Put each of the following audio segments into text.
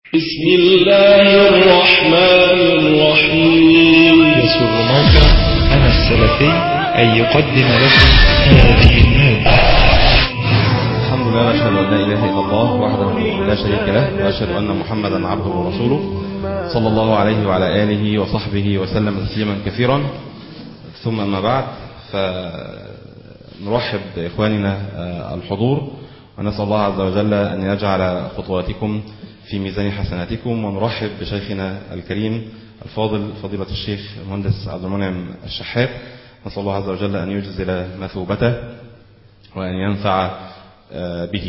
بسم الله الرحمن الرحيم يسر موقع أنا السلفي أن يقدم لكم هذه المادة الحمد لله نشهد أن لا إله إلا الله وحده لا شريك له وأشهد أن محمدا عبده ورسوله صلى الله عليه وعلى آله وصحبه وسلم تسليما كثيرا ثم أما بعد فنرحب بإخواننا الحضور ونسأل الله عز وجل أن يجعل خطواتكم في ميزان حسناتكم ونرحب بشيخنا الكريم الفاضل فضيلة الشيخ المهندس عبد المنعم الشحات نسأل الله عز وجل أن يجزل مثوبته وأن ينفع به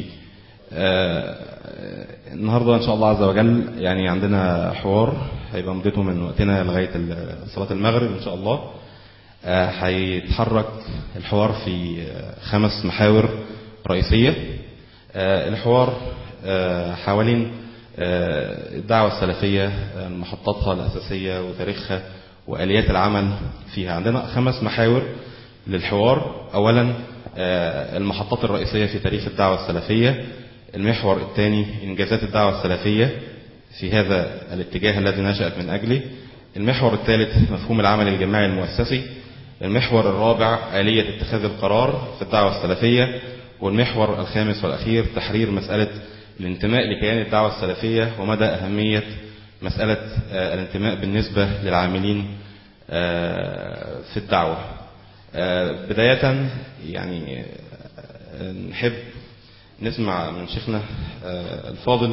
النهاردة إن شاء الله عز وجل يعني عندنا حوار هيبقى مدته من وقتنا لغاية صلاة المغرب إن شاء الله هيتحرك الحوار في خمس محاور رئيسية الحوار حوالين الدعوة السلفية محطاتها الأساسية وتاريخها وآليات العمل فيها عندنا خمس محاور للحوار أولا المحطات الرئيسية في تاريخ الدعوة السلفية المحور الثاني إنجازات الدعوة السلفية في هذا الاتجاه الذي نشأت من أجله المحور الثالث مفهوم العمل الجماعي المؤسسي المحور الرابع آلية اتخاذ القرار في الدعوة السلفية والمحور الخامس والأخير تحرير مسألة الانتماء لكيان الدعوة السلفية ومدى أهمية مسألة الانتماء بالنسبة للعاملين في الدعوة بداية يعني نحب نسمع من شيخنا الفاضل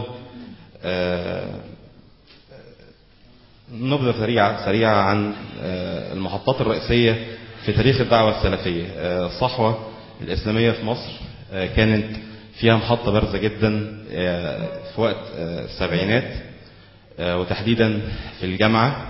نبذة سريعة سريعة عن المحطات الرئيسية في تاريخ الدعوة السلفية الصحوة الإسلامية في مصر كانت فيها محطة بارزة جدا في وقت السبعينات وتحديدا في الجامعة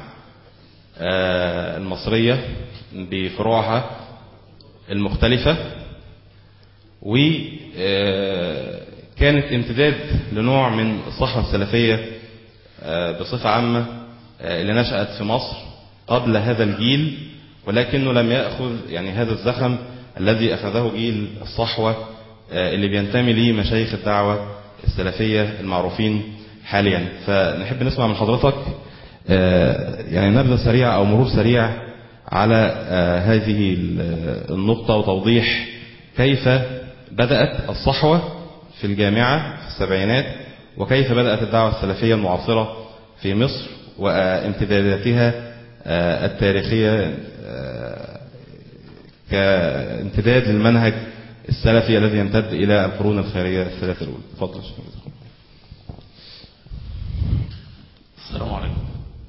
المصرية بفروعها المختلفة وكانت امتداد لنوع من الصحوة السلفية بصفة عامة اللي نشأت في مصر قبل هذا الجيل ولكنه لم يأخذ يعني هذا الزخم الذي أخذه جيل الصحوة اللي بينتمي ليه مشايخ الدعوة السلفية المعروفين حاليا فنحب نسمع من حضرتك يعني نبذة سريعة أو مرور سريع على هذه النقطة وتوضيح كيف بدأت الصحوة في الجامعة في السبعينات وكيف بدأت الدعوة السلفية المعاصرة في مصر وامتداداتها التاريخية كامتداد للمنهج السلفي الذي يمتد إلى القرون الخيرية الثلاثة الأولى تفضل السلام عليكم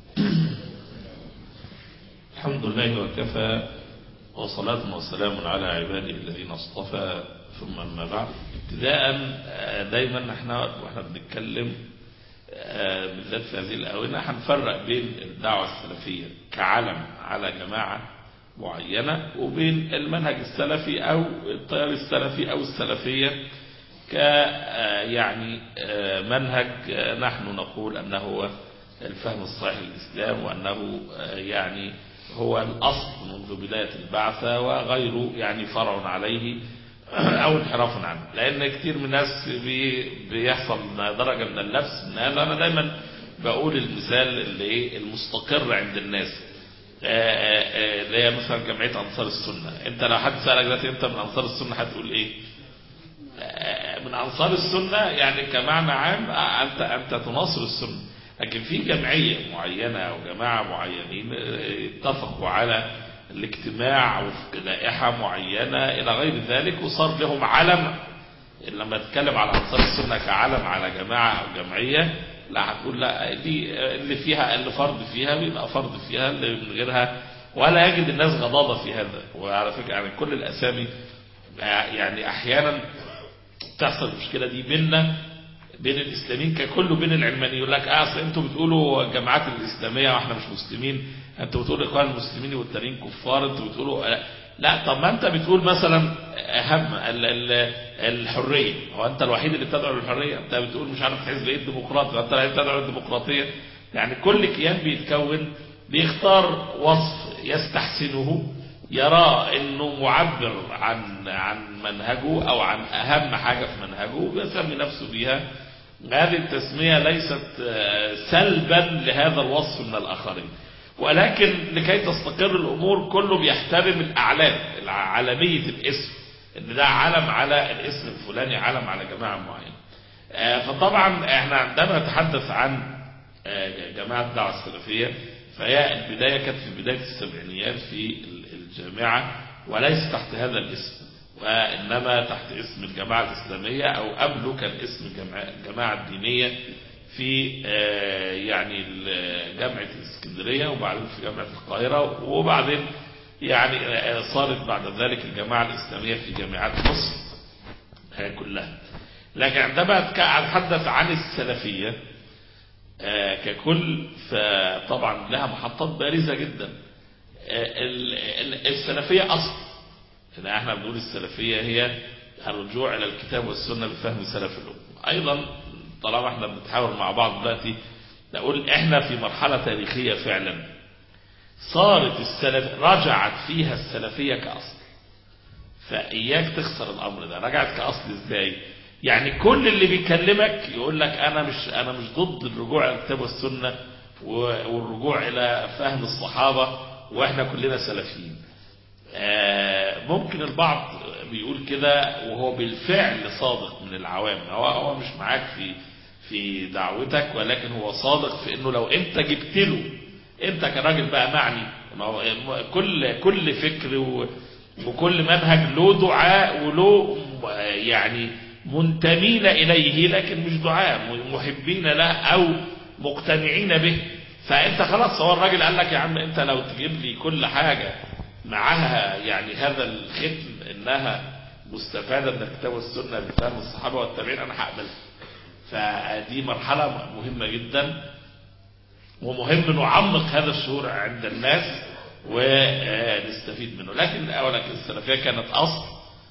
الحمد لله وكفى وصلاة وسلام على عباده الذين اصطفى ثم أما بعد ابتداء دايما احنا واحنا بنتكلم بالذات في هذه الآونة هنفرق بين الدعوة السلفية كعلم على جماعة معينة وبين المنهج السلفي أو التيار السلفي أو السلفية ك يعني منهج نحن نقول أنه هو الفهم الصحيح للإسلام وأنه يعني هو الأصل منذ بداية البعثة وغيره يعني فرع عليه أو انحراف عنه لأن كثير من الناس بيحصل درجة من اللبس من هذا أنا دايما بقول المثال اللي المستقر عند الناس اللي هي مثلا جمعية أنصار السنة أنت لو حد سألك دلوقتي أنت من أنصار السنة هتقول إيه؟ من أنصار السنة يعني كمعنى عام أنت أنت تناصر السنة لكن في جمعية معينة أو جماعة معينين اتفقوا على الاجتماع وفق لائحة معينة إلى غير ذلك وصار لهم علم لما تتكلم على أنصار السنة كعلم على جماعة أو جمعية لا هتقول لا دي اللي فيها اللي فرض فيها بيبقى فرض فيها اللي من غيرها ولا يجد الناس غضاضة في هذا وعلى فكرة يعني كل الأسامي يعني أحيانا تحصل المشكلة دي بيننا بين الإسلاميين ككل بين العلمانيين يقول لك أصل أنتوا بتقولوا الجماعات الإسلامية وإحنا مش مسلمين أنتوا بتقولوا إخوان المسلمين والتانيين كفار أنتوا بتقولوا لا طب ما أنت بتقول مثلا أهم الحرية هو أنت الوحيد اللي بتدعو للحرية أنت بتقول مش عارف حزب إيه الديمقراطي أنت الوحيد بتدعو للديمقراطية يعني كل كيان بيتكون بيختار وصف يستحسنه يرى انه معبر عن عن منهجه او عن اهم حاجة في منهجه بيسمي نفسه بيها هذه التسمية ليست سلبا لهذا الوصف من الآخرين ولكن لكي تستقر الأمور كله بيحترم الأعلام عالمية الاسم إن ده علم على الاسم الفلاني علم على جماعة معينة فطبعا احنا عندما نتحدث عن جماعة الدعوة السلفية فهي البداية كانت في بداية السبعينيات في الجامعة وليس تحت هذا الاسم وإنما تحت اسم الجماعة الإسلامية أو قبله كان اسم الجماعة الدينية في يعني جامعة الإسكندرية وبعدين في جامعة القاهرة وبعدين يعني صارت بعد ذلك الجماعة الإسلامية في جامعات مصر كلها لكن عندما أتحدث عن السلفية ككل فطبعا لها محطات بارزة جدا السلفية أصل إن احنا بنقول السلفية هي الرجوع إلى الكتاب والسنة بفهم سلف الأمة أيضا طالما احنا بنتحاور مع بعض دلوقتي نقول احنا في مرحلة تاريخية فعلا صارت السلف رجعت فيها السلفية كأصل فإياك تخسر الأمر ده رجعت كأصل إزاي يعني كل اللي بيكلمك يقول لك أنا مش أنا مش ضد الرجوع إلى الكتاب والسنة والرجوع إلى فهم الصحابة وإحنا كلنا سلفيين ممكن البعض بيقول كده وهو بالفعل صادق من العوام هو هو مش معاك في في دعوتك ولكن هو صادق في انه لو انت جبت له انت كراجل بقى معني ما هو كل كل فكر وكل منهج له دعاء وله يعني منتمين اليه لكن مش دعاء محبين له او مقتنعين به فانت خلاص هو الراجل قال لك يا عم انت لو تجيب لي كل حاجه معها يعني هذا الختم انها مستفادة من الكتاب والسنة بفهم الصحابة والتابعين انا هقبلها فدي مرحلة مهمة جدا ومهم نعمق هذا الشعور عند الناس ونستفيد منه لكن اولا السلفية كانت اصل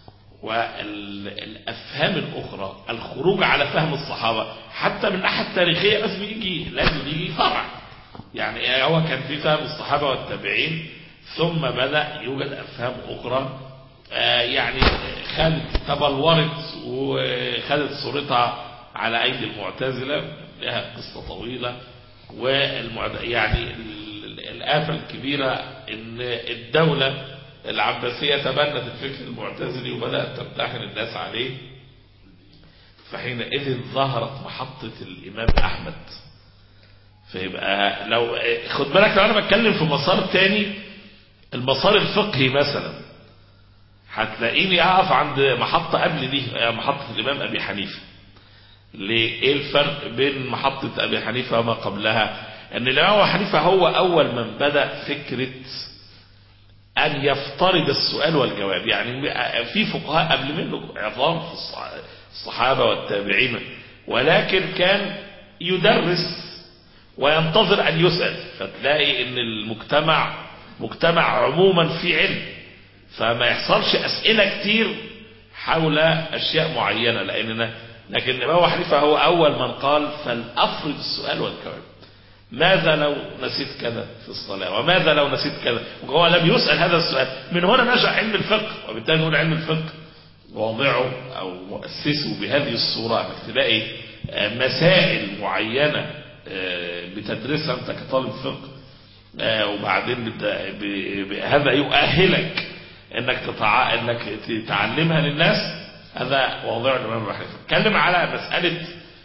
والافهام الاخرى الخروج على فهم الصحابة حتى من الناحية التاريخية لازم يجي لازم يجي فرع يعني هو كان في فهم الصحابة والتابعين ثم بدأ يوجد أفهام أخرى يعني خدت تبلورت وخدت صورتها على أيدي المعتزلة لها قصة طويلة والمعد... يعني الآفة الكبيرة إن الدولة العباسية تبنت الفكر المعتزلي وبدأت تمتحن الناس عليه فحينئذ ظهرت محطة الإمام أحمد فيبقى لو خد بالك لو أنا بتكلم في مسار تاني المسار الفقهي مثلا هتلاقيني اقف عند محطة قبل دي محطة الامام ابي حنيفة ليه ايه الفرق بين محطة ابي حنيفة وما قبلها ان الامام ابي حنيفة هو اول من بدأ فكرة ان يفترض السؤال والجواب يعني في فقهاء قبل منه عظام في الصحابة والتابعين ولكن كان يدرس وينتظر ان يسأل فتلاقي ان المجتمع مجتمع عموما في علم فما يحصلش أسئلة كتير حول أشياء معينة لأننا لكن الإمام حنيفة هو أول من قال فلأفرض السؤال والجواب ماذا لو نسيت كذا في الصلاة وماذا لو نسيت كذا وهو لم يسأل هذا السؤال من هنا نشأ علم الفقه وبالتالي نقول علم الفقه واضعه أو مؤسسه بهذه الصورة انك تلاقي مسائل معينة بتدرسها أنت كطالب فقه وبعدين هذا يؤهلك انك تتع... انك تعلمها للناس هذا واضع الامام الحنيفه اتكلم على مساله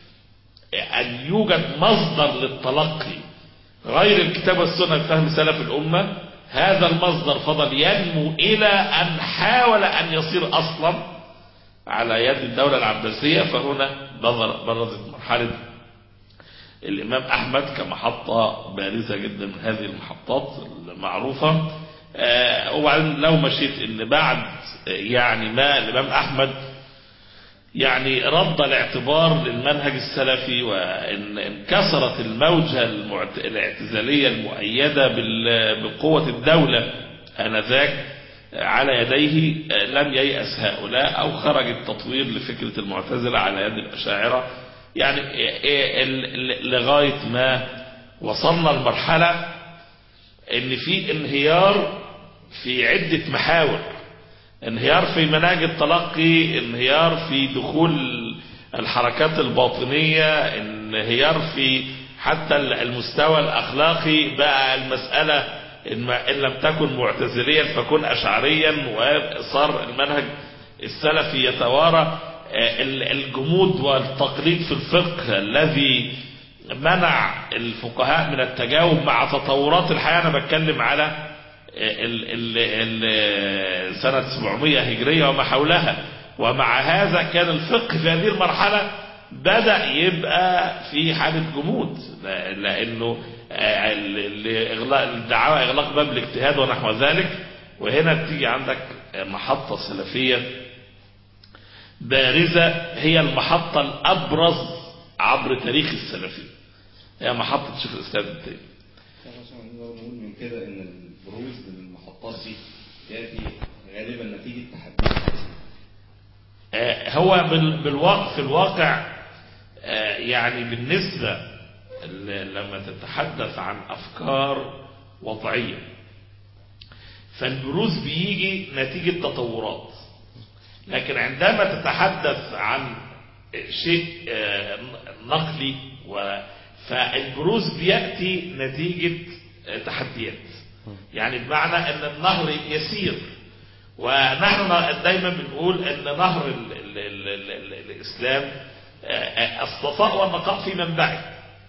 ان يوجد مصدر للتلقي غير الكتاب والسنه بفهم سلف الامه هذا المصدر فضل ينمو الى ان حاول ان يصير اصلا على يد الدوله العباسيه فهنا برزت مرحله الإمام أحمد كمحطة بارزة جدا من هذه المحطات المعروفة آه وبعدين لو مشيت ان بعد يعني ما الإمام أحمد يعني رد الاعتبار للمنهج السلفي وان انكسرت الموجة المعت... الاعتزالية المؤيدة بال... بقوة الدولة آنذاك على يديه لم ييأس هؤلاء أو خرج التطوير لفكرة المعتزلة على يد الأشاعرة يعني لغاية ما وصلنا لمرحلة ان في انهيار في عدة محاور انهيار في مناهج التلقي انهيار في دخول الحركات الباطنية انهيار في حتى المستوى الأخلاقي بقى المسألة إن, ما إن لم تكن معتزليا فكن أشعريا وصار المنهج السلفي يتوارى الجمود والتقليد في الفقه الذي منع الفقهاء من التجاوب مع تطورات الحياة أنا بتكلم على ال ال ال سنة 700 هجرية وما حولها ومع هذا كان الفقه في هذه المرحلة بدأ يبقى في حالة جمود لأنه الدعوة إغلاق باب الاجتهاد ونحو ذلك وهنا تيجي عندك محطة سلفية بارزة هي المحطة الأبرز عبر تاريخ السلفي هي محطة شيخ الإسلام ابن تيمية نقول من كده ان البروز للمحطات دي ياتي غالبا نتيجه تحديات هو بالواقع في الواقع يعني بالنسبة لما تتحدث عن أفكار وضعية فالبروز بيجي نتيجة تطورات لكن عندما تتحدث عن شيء نقلي فالبروز بيأتي نتيجة تحديات يعني بمعنى ان النهر يسير ونحن دايما بنقول ان نهر ال ال ال ال ال الاسلام الصفاء والنقاء في منبعه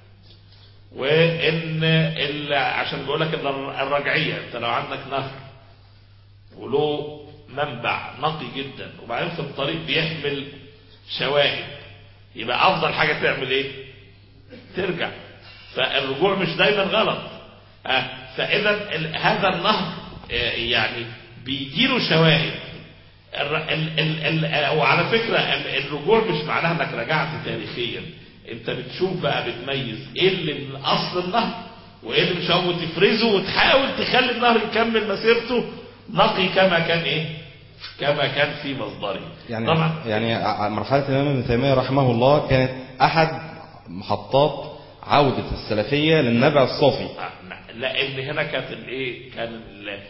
وان عشان بقول لك الرجعيه انت لو عندك نهر وله منبع نقي جدا وبعدين في الطريق بيحمل شواهد يبقى افضل حاجه تعمل ايه ترجع فالرجوع مش دايما غلط فاذا هذا النهر يعني بيجيله شواهد وعلى فكرة الرجوع مش معناها انك رجعت تاريخيا انت بتشوف بقى بتميز ايه اللي من اصل النهر وايه اللي مش هو تفرزه وتحاول تخلي النهر يكمل مسيرته نقي كما كان ايه كما كان في مصدره يعني طبعا يعني مرحله الامام ابن تيميه رحمه الله كانت احد محطات عوده السلفيه للنبع الصافي لان هنا كانت الايه كان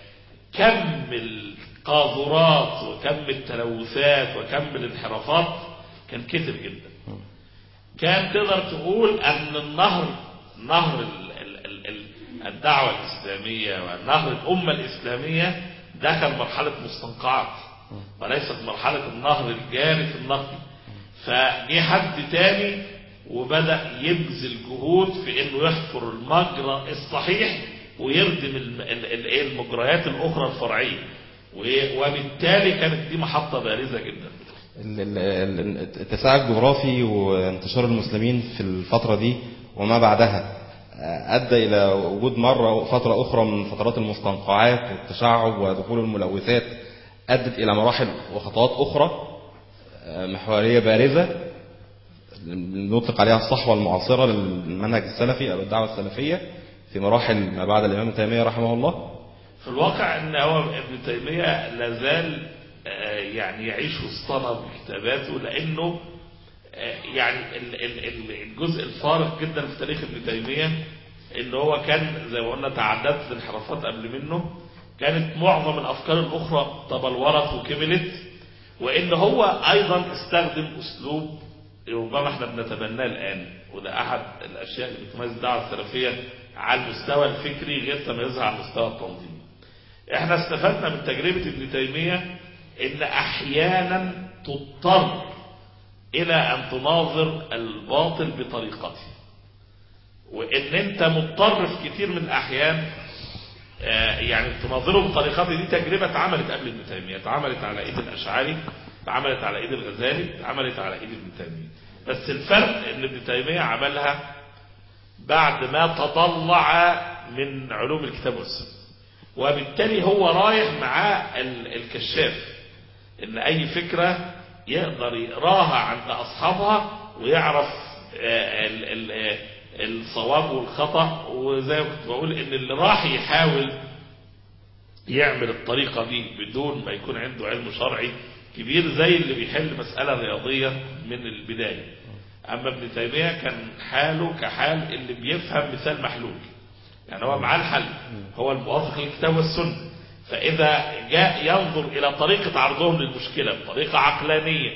كم القاذورات وكم التلوثات وكم الانحرافات كان كتر جدا كان تقدر تقول ان النهر نهر ال ال ال ال الدعوة الإسلامية ونهر الأمة الإسلامية دخل مرحلة مستنقعات وليست مرحلة النهر الجاري في النقل فجي حد تاني وبدأ يبذل جهود في انه يحفر المجرى الصحيح ويردم المجريات الاخرى الفرعية وبالتالي كانت دي محطة بارزة جدا الاتساع الجغرافي وانتشار المسلمين في الفترة دي وما بعدها أدى إلى وجود مرة فترة أخرى من فترات المستنقعات والتشعب ودخول الملوثات أدت إلى مراحل وخطوات أخرى محورية بارزة نطلق عليها الصحوة المعاصرة للمنهج السلفي أو الدعوة السلفية في مراحل ما بعد الإمام ابن تيمية رحمه الله في الواقع ان هو ابن تيمية لازال يعني يعيش وسطنا بكتاباته لانه يعني الجزء الفارق جدا في تاريخ ابن تيمية ان هو كان زي ما قلنا تعددت الانحرافات قبل منه كانت معظم الافكار الاخرى تبلورت وكملت وان هو ايضا استخدم اسلوب ربما احنا بنتبناه الان وده احد الاشياء اللي بتميز الدعوه السلفيه على المستوى الفكري غير تميزها على المستوى التنظيمي. احنا استفدنا من تجربه ابن تيميه ان احيانا تضطر الى ان تناظر الباطل بطريقته. وان انت مضطر في كتير من الاحيان يعني تناظره بطريقته دي تجربه اتعملت قبل ابن تيميه، اتعملت على ايد الاشعري، اتعملت على ايد الغزالي، اتعملت على ايد ابن تيميه. بس الفرق ان ابن تيميه عملها بعد ما تطلع من علوم الكتاب والسنة وبالتالي هو رايح معاه الكشاف ان اي فكرة يقدر يقراها عند اصحابها ويعرف الصواب والخطأ وزي ما كنت بقول ان اللي راح يحاول يعمل الطريقة دي بدون ما يكون عنده علم شرعي كبير زي اللي بيحل مسألة رياضية من البداية أما ابن تيمية كان حاله كحال اللي بيفهم مثال محلول يعني هو معاه الحل هو الموافق للكتاب والسنة فإذا جاء ينظر إلى طريقة عرضهم للمشكلة بطريقة عقلانية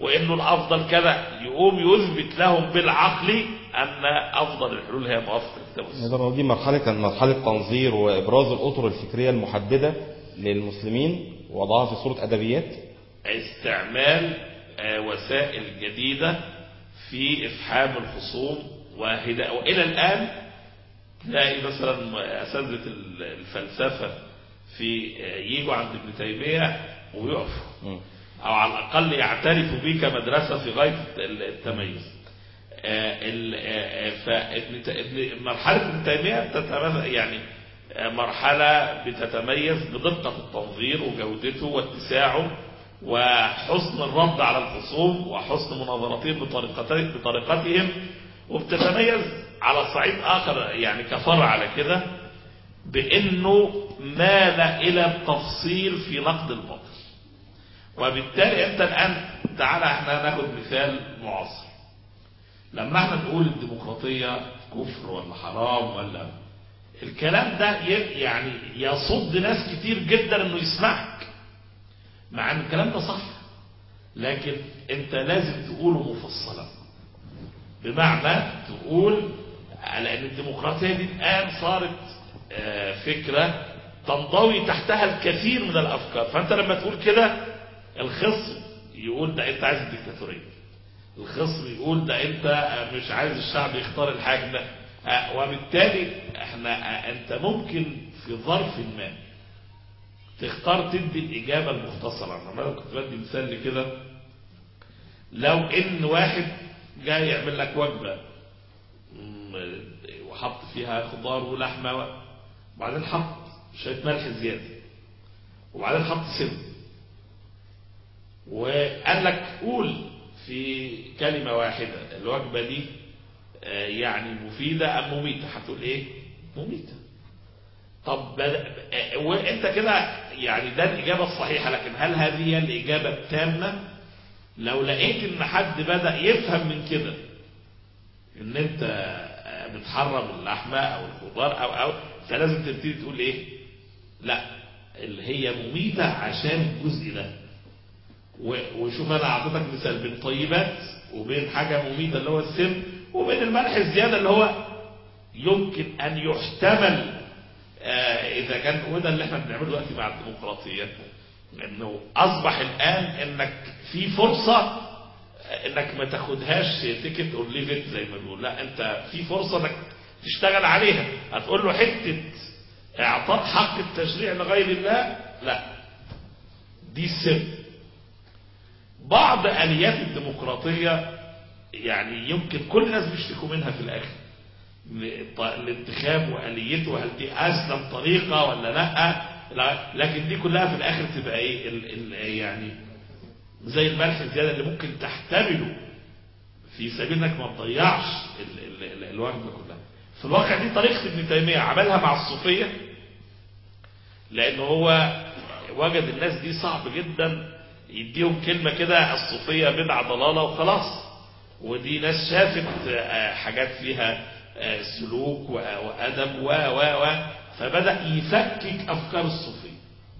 وانه الافضل كذا يقوم يثبت لهم بالعقل ان افضل الحلول هي موافقه الكتاب والسنه نقدر دي مرحلة كانت مرحلة تنظير وإبراز الأطر الفكرية المحددة للمسلمين ووضعها في صورة أدبيات استعمال آه، وسائل جديدة في إفحام الخصوم وهدا وإلى الآن تلاقي مثلا أساتذة ال- الفلسفة في آه، يجوا عند ابن تيمية ويقفوا مم. أو على الأقل يعترفوا به كمدرسة في غاية الت- التميز آه، ال- آه، آه، فابن ت- ابن- مرحلة ابن تيمية تتمثل يعني آه، مرحلة بتتميز بدقة التنظير وجودته واتساعه وحسن الرد على الخصوم وحسن مناظرتهم بطريقتي- بطريقتهم وبتتميز على صعيد آخر يعني كفرع على كده بأنه مال إلى التفصيل في نقد الباطل وبالتالي أنت الآن تعالى احنا ناخد مثال معاصر لما احنا نقول الديمقراطية كفر ولا حرام ولا الكلام ده ي- يعني يصد ناس كتير جدا انه يسمعك مع ان الكلام ده صح لكن انت لازم تقوله مفصلا بمعنى تقول على ان الديمقراطية دي الان صارت آه، فكرة تنضوي تحتها الكثير من الافكار فانت لما تقول كده الخصم يقول ده انت عايز الديكتاتورية الخصم يقول ده انت مش عايز الشعب يختار الحاكم ده آه، وبالتالي احنا آه، انت ممكن في ظرف ما تختار تدي الإجابة المختصرة أنا مرة كنت بدي مثال لكده لو إن واحد جاي يعمل لك وجبة مم، وحط فيها خضار ولحمة و- وبعدين حط شوية ملح زيادة وبعدين حط سم وقال لك قول في كلمة واحدة الوجبة دي آه، يعني مفيدة أم مميتة هتقول إيه مميتة طب بد- آه، وانت كده يعني ده الإجابة الصحيحة لكن هل هذه هي الإجابة التامة لو لقيت ان حد بدأ يفهم من كده ان انت آه، بتحرم اللحمة او الخضار او او انت لازم تبتدي تقول ايه لا اللي هي مميتة عشان الجزء ده و- وشوف انا اعطيتك مثال بين طيبات وبين حاجة مميتة اللي هو السم وبين الملح الزيادة اللي هو يمكن ان يحتمل آه، اذا كان وده اللي احنا بنعمله دلوقتي مع الديمقراطية انه اصبح الان انك في فرصة آه، انك ما تاخدهاش تيكت اور ليفت زي ما بيقول لا انت في فرصة انك تشتغل عليها هتقول له حتة اعطاء حق التشريع لغير الله لا دي السر بعض اليات الديمقراطية يعني يمكن كل الناس بيشتكوا منها في الاخر ط- الانتخاب واليته هل دي اسلم طريقه ولا لا لا، لكن دي كلها في الاخر تبقى ايه ال ال يعني زي الملح الزياده اللي ممكن تحتمله في سبيل انك ما تضيعش ال- ال- ال- الوجبه كلها في الواقع دي طريقه ابن تيميه عملها مع الصوفيه لان هو وجد الناس دي صعب جدا يديهم كلمه كده الصوفيه بدعه ضلاله وخلاص ودي ناس شافت آه، حاجات فيها آه، سلوك و- وأدب و و و فبدأ يفكك أفكار الصوفية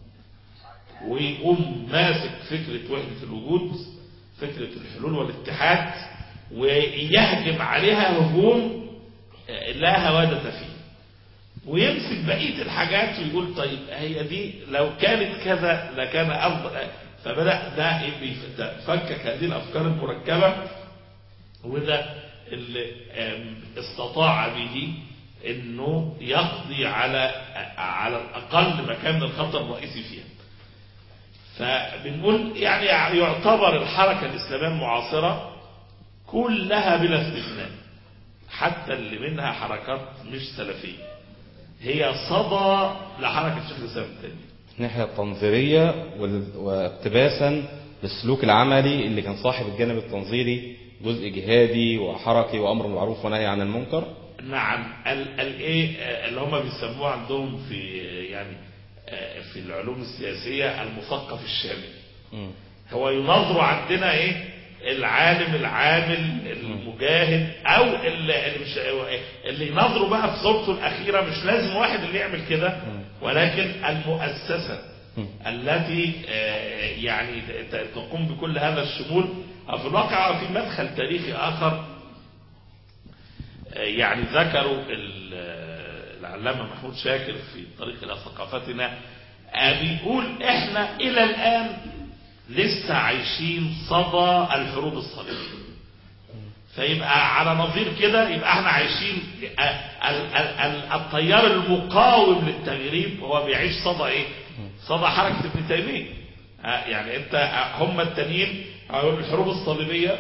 ويقوم ماسك فكرة وحدة الوجود فكرة الحلول والاتحاد ويهجم عليها هجوم آه، لا هوادة فيه ويمسك بقية الحاجات ويقول طيب هي دي لو كانت كذا لكان أفضل فبدأ ده إيه بيف- ده فكك هذه الأفكار المركبة وده اللي آم، استطاع به انه يقضي على على الاقل مكان من الخطر الرئيسي فيها فبنقول يعني يعتبر الحركة الإسلامية المعاصرة كلها بلا استثناء حتى اللي منها حركات مش سلفية هي صدى لحركة الشيخ الإسلام التاني الناحية التنظيرية وال- واقتباسا للسلوك العملي اللي كان صاحب الجانب التنظيري جزء جهادي وحركي وأمر بالمعروف ونهي عن المنكر نعم ال- الايه آه، اللي هم بيسموه عندهم في آه، يعني آه، في العلوم السياسية المثقف الشامل مم. هو ينظر عندنا ايه العالم العامل المجاهد او اللي, اللي مش اللي ينظروا بقى في صورته الاخيره مش لازم واحد اللي يعمل كده ولكن المؤسسه مم. التي آه، يعني ت- تقوم بكل هذا الشمول في الواقع في مدخل تاريخي آخر يعني ذكروا العلامة محمود شاكر في الطريق إلى ثقافتنا بيقول احنا إلى الآن لسه عايشين صدى الحروب الصليبية فيبقى على نظير كده يبقى احنا عايشين التيار المقاوم للتغريب هو بيعيش صدى ايه صدى حركة ابن تيمية يعني انت هم التانيين الحروب الصليبية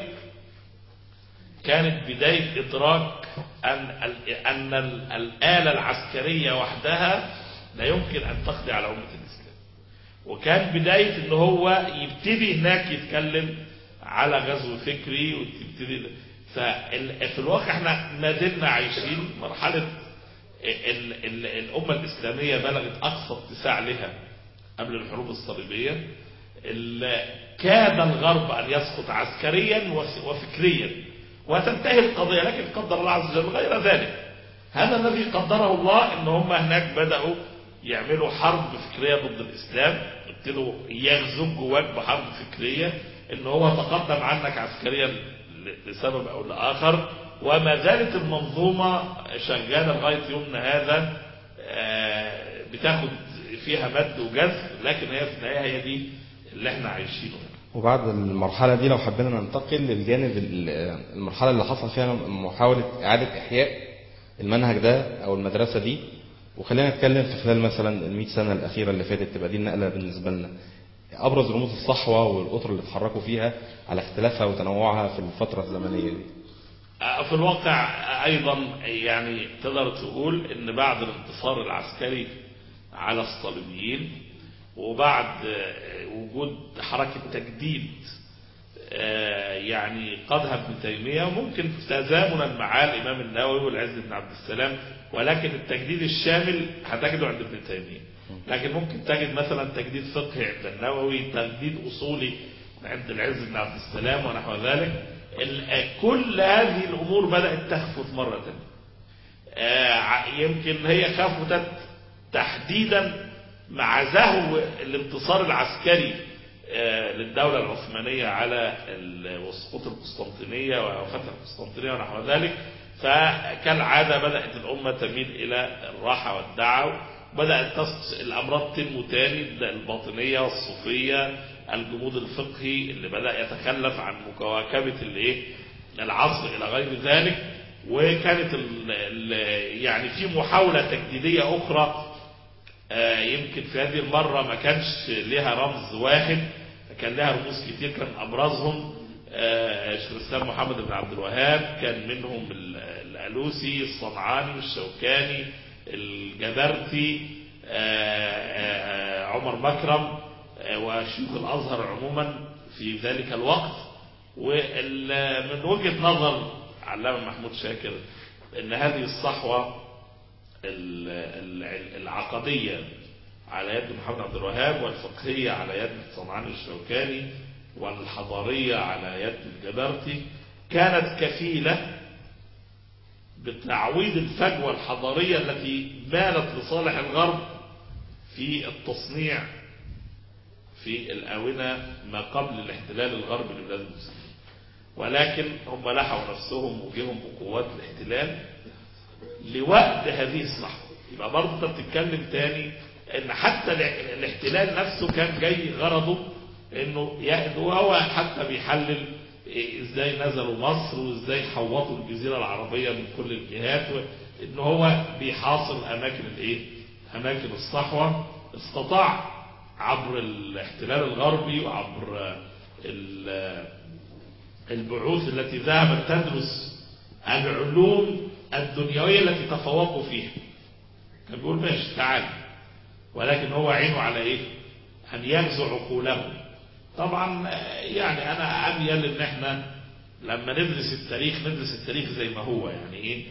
كانت بداية ادراك ان ان الآلة العسكرية وحدها لا يمكن ان تقضي على أمة الإسلام وكان بداية ان هو يبتدي هناك يتكلم على غزو فكري وتبتدي ففي الواقع احنا ما زلنا عايشين مرحلة ال ال الأمة الإسلامية بلغت أقصى اتساع لها قبل الحروب الصليبية كاد الغرب أن يسقط عسكريا وفكريا وتنتهي القضية لكن قدر الله عز وجل غير ذلك هذا الذي قدره الله ان هم هناك بدأوا يعملوا حرب فكرية ضد الإسلام ابتدوا يغزوا جواك بحرب فكرية ان هو تقدم عنك عسكريا لسبب او لاخر وما زالت المنظومة شغالة لغاية يومنا هذا بتاخد فيها مد وجذب لكن هي في النهاية هي دي اللي احنا عايشينه وبعد المرحلة دي لو حبينا ننتقل للجانب المرحلة اللي حصل فيها محاولة إعادة إحياء المنهج ده أو المدرسة دي وخلينا نتكلم في خلال مثلا المئة سنة الأخيرة اللي فاتت تبقى دي النقلة بالنسبة لنا أبرز رموز الصحوة والأطر اللي اتحركوا فيها على اختلافها وتنوعها في الفترة الزمنية دي في الواقع أيضا يعني تقدر تقول أن بعد الانتصار العسكري على الصليبيين وبعد وجود حركة تجديد يعني قادها ابن تيمية ممكن تزامنا مع الإمام النووي والعز بن عبد السلام ولكن التجديد الشامل هتجده عند ابن تيمية لكن ممكن تجد مثلا تجديد فقهي عند النووي تجديد أصولي عند العز بن عبد السلام ونحو ذلك كل هذه الأمور بدأت تخفت مرة يمكن هي خفتت تحديدا مع زهو الانتصار العسكري للدولة العثمانية على سقوط القسطنطينية وفتح القسطنطينية ونحو ذلك فكالعادة بدأت الأمة تميل إلى الراحة والدعوة بدأت الأمراض تنمو تاني الباطنية والصوفية الجمود الفقهي اللي بدأ يتخلف عن مواكبة الايه العصر إلى غير ذلك وكانت ال ال يعني في محاولة تجديدية أخرى يمكن في هذه المرة ما كانش لها رمز واحد كان لها رموز كتير كان أبرزهم شيخ الإسلام محمد بن عبد الوهاب كان منهم الألوسي الصنعاني الشوكاني الجبرتي عمر مكرم وشيوخ الأزهر عموما في ذلك الوقت ومن وجهة نظر علامة محمود شاكر ان هذه الصحوة العقدية على يد محمد عبد الوهاب والفقهية على يد صنعاني الشوكاني والحضارية على يد الجبرتي كانت كفيلة بتعويض الفجوة الحضارية التي مالت لصالح الغرب في التصنيع في الآونة ما قبل الاحتلال الغربي لبلاد المسلمين ولكن هم لحوا نفسهم وجيهم بقوات الاحتلال لوقت هذه الصحوة يبقى برضه انت بتتكلم تاني ان حتى الاحتلال نفسه كان جاي غرضه انه وهو حتى بيحلل ازاي نزلوا مصر وازاي حوطوا الجزيرة العربية من كل الجهات ان هو بيحاصر اماكن الايه اماكن الصحوة استطاع عبر الاحتلال الغربي وعبر البعوث التي ذهبت تدرس العلوم الدنيوية التي تفوقوا فيها كان بيقول ماشي تعال ولكن هو عينه على ايه ان يغزو عقولهم طبعا يعني انا اميل ان احنا لما ندرس التاريخ ندرس التاريخ زي ما هو يعني ايه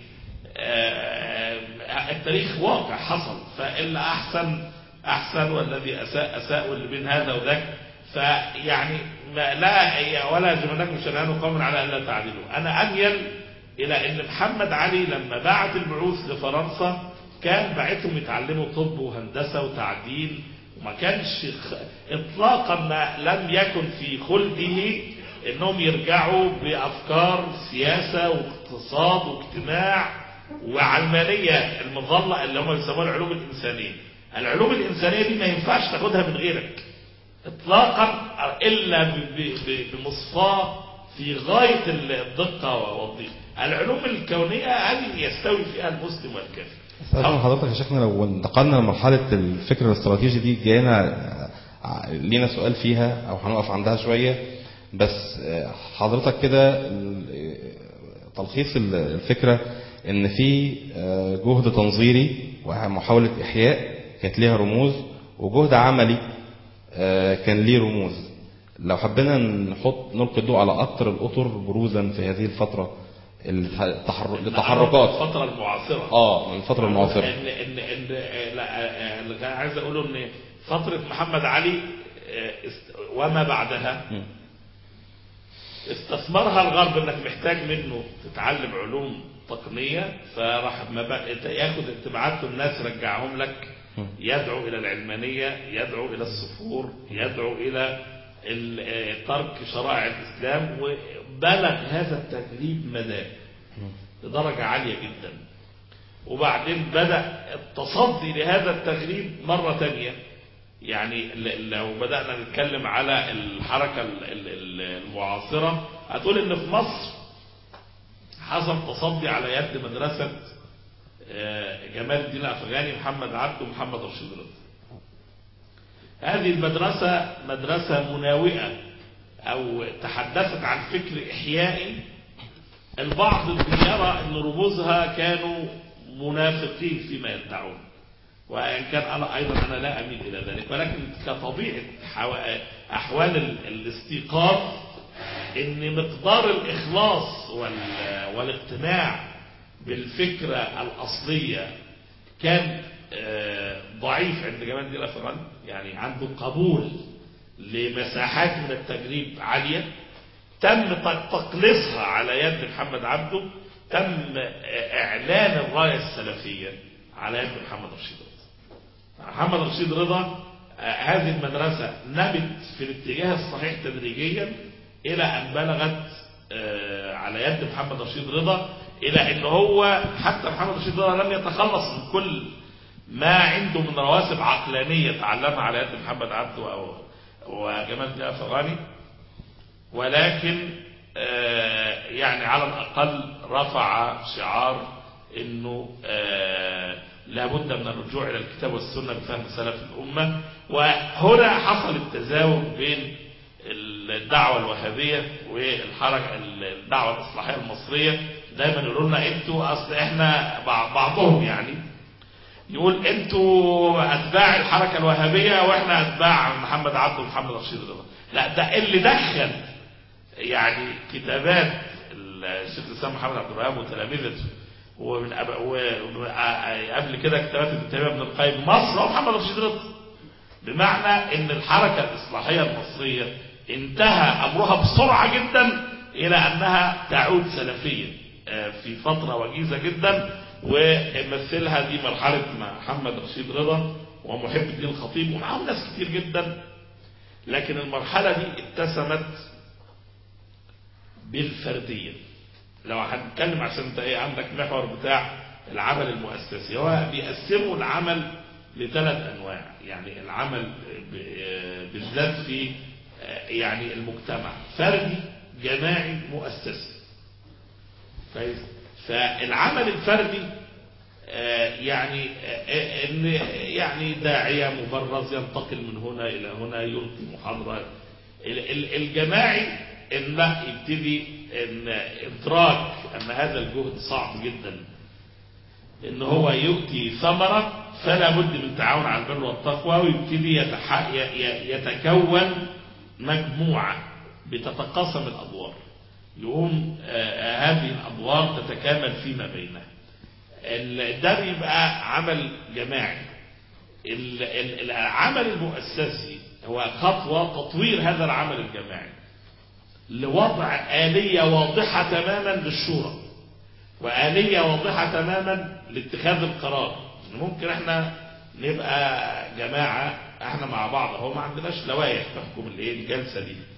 التاريخ واقع حصل فإلا احسن احسن والذي اساء اساء واللي بين هذا وذاك فيعني ما لا ولا يجرمنكم شنآن قوم على الا تعدلوا انا اميل الى ان محمد علي لما بعت البعوث لفرنسا كان بعتهم يتعلموا طب وهندسة وتعديل وما كانش اطلاقا ما لم يكن في خلقه انهم يرجعوا بافكار سياسه واقتصاد واجتماع وعلمانيه المظله اللي هم بيسموها العلوم الانسانيه. العلوم الانسانيه دي ما ينفعش تاخدها من غيرك. اطلاقا الا ب- ب- ب- بمصفاه في غايه الدقه والضيق. العلوم الكونيه هل يستوي فيها المسلم والكافر؟ استاذن حضرتك يا شيخنا لو انتقلنا لمرحله الفكر الاستراتيجي دي جاينا ع- لينا سؤال فيها او هنقف عندها شويه بس آه، حضرتك كده ال- تلخيص ال- الفكره ان في آه، جهد تنظيري ومحاوله احياء كانت ليها رموز وجهد عملي آه، كان ليه رموز لو حبينا نحط نلقي الضوء على اكثر الاطر بروزا في هذه الفتره التحر- التحركات الفتره المعاصره اه من الفتره المعاصره ان ان ان لا اللي كان عايز اقوله ان فتره محمد علي آه، است- وما بعدها مم. استثمرها الغرب انك محتاج منه تتعلم علوم تقنيه فراح ما بقى ياخد اتباعات الناس رجعهم لك مم. يدعو الى العلمانيه يدعو الى الصفور يدعو الى ال- آه، ترك شرائع الاسلام وبلغ هذا التجريب مداه لدرجه عاليه جدا وبعدين بدأ التصدي لهذا التغريب مرة تانية يعني ل- لو بدأنا نتكلم على الحركة ال- ال- ال- المعاصرة هتقول ان في مصر حصل تصدي على يد مدرسة آه، جمال الدين الأفغاني محمد عبده ومحمد رشيد رضا هذه المدرسة مدرسة مناوئة أو تحدثت عن فكر إحيائي البعض يرى أن رموزها كانوا منافقين فيما يدعون وإن كان أنا أيضا أنا لا أميل إلى ذلك ولكن كطبيعة حوا- أحوال ال- الاستيقاظ إن مقدار الإخلاص وال- والاقتناع بالفكرة الأصلية كان آه، ضعيف عند جمال الدين الأفغاني يعني عنده قبول لمساحات من التجريب عالية تم ت- تقليصها على يد محمد عبده تم إعلان الراية السلفية على يد محمد رشيد رضا محمد رشيد رضا آه، هذه المدرسة نمت في الاتجاه الصحيح تدريجيا إلى أن بلغت آه، على يد محمد رشيد رضا إلى أن هو حتى محمد رشيد رضا لم يتخلص من كل ما عنده من رواسب عقلانية تعلمها على يد محمد عبده أو وجمال الدين الأفغاني ولكن آه، يعني على الأقل رفع شعار أنه آه، لابد من الرجوع إلى الكتاب والسنة بفهم سلف الأمة وهنا حصل التزاوج بين الدعوة الوهابية والحركة الدعوة الإصلاحية المصرية دايما يقولوا لنا انتوا اصل احنا بع- بعضهم يعني يقول انتوا اتباع الحركة الوهابية واحنا اتباع محمد عبده ومحمد رشيد رضا لا ده اللي دخل يعني كتابات الشيخ الاسلام محمد عبد الوهاب وتلامذته ومن أب... وقبل كده كتابات ابن تيميه ابن القيم مصر ومحمد رشيد رضا بمعنى ان الحركة الاصلاحية المصرية انتهى امرها بسرعة جدا الى انها تعود سلفيا آه، في فترة وجيزة جدا ومثلها دي مرحلة محمد رشيد رضا ومحب الدين الخطيب ومعاهم ناس كتير جدا لكن المرحلة دي اتسمت بالفردية لو هنتكلم عشان انت ايه عندك محور بتاع العمل المؤسسي هو بيقسموا العمل لثلاث انواع يعني العمل ب- بالذات في آه، يعني المجتمع فردي جماعي مؤسسي كويس فالعمل الفردي آه، يعني آه، ان يعني داعيه مبرز ينتقل من هنا الى هنا يلقي محاضره ال- ال- الجماعي ان لا يبتدي ان ادراك ان هذا الجهد صعب جدا ان هو يؤتي ثمرة فلا بد من التعاون على البر والتقوى ويبتدي يتح... ي- ي- يتكون مجموعة بتتقاسم الأدوار يقوم آه، هذه الأدوار تتكامل فيما بينها ال- ده بيبقى عمل جماعي ال- ال- العمل المؤسسي هو خطوة تطوير هذا العمل الجماعي لوضع آلية واضحة تماما للشورى وآلية واضحة تماما لاتخاذ القرار ممكن احنا نبقى جماعة احنا مع بعض هو ما عندناش لوائح تحكم الايه الجلسة دي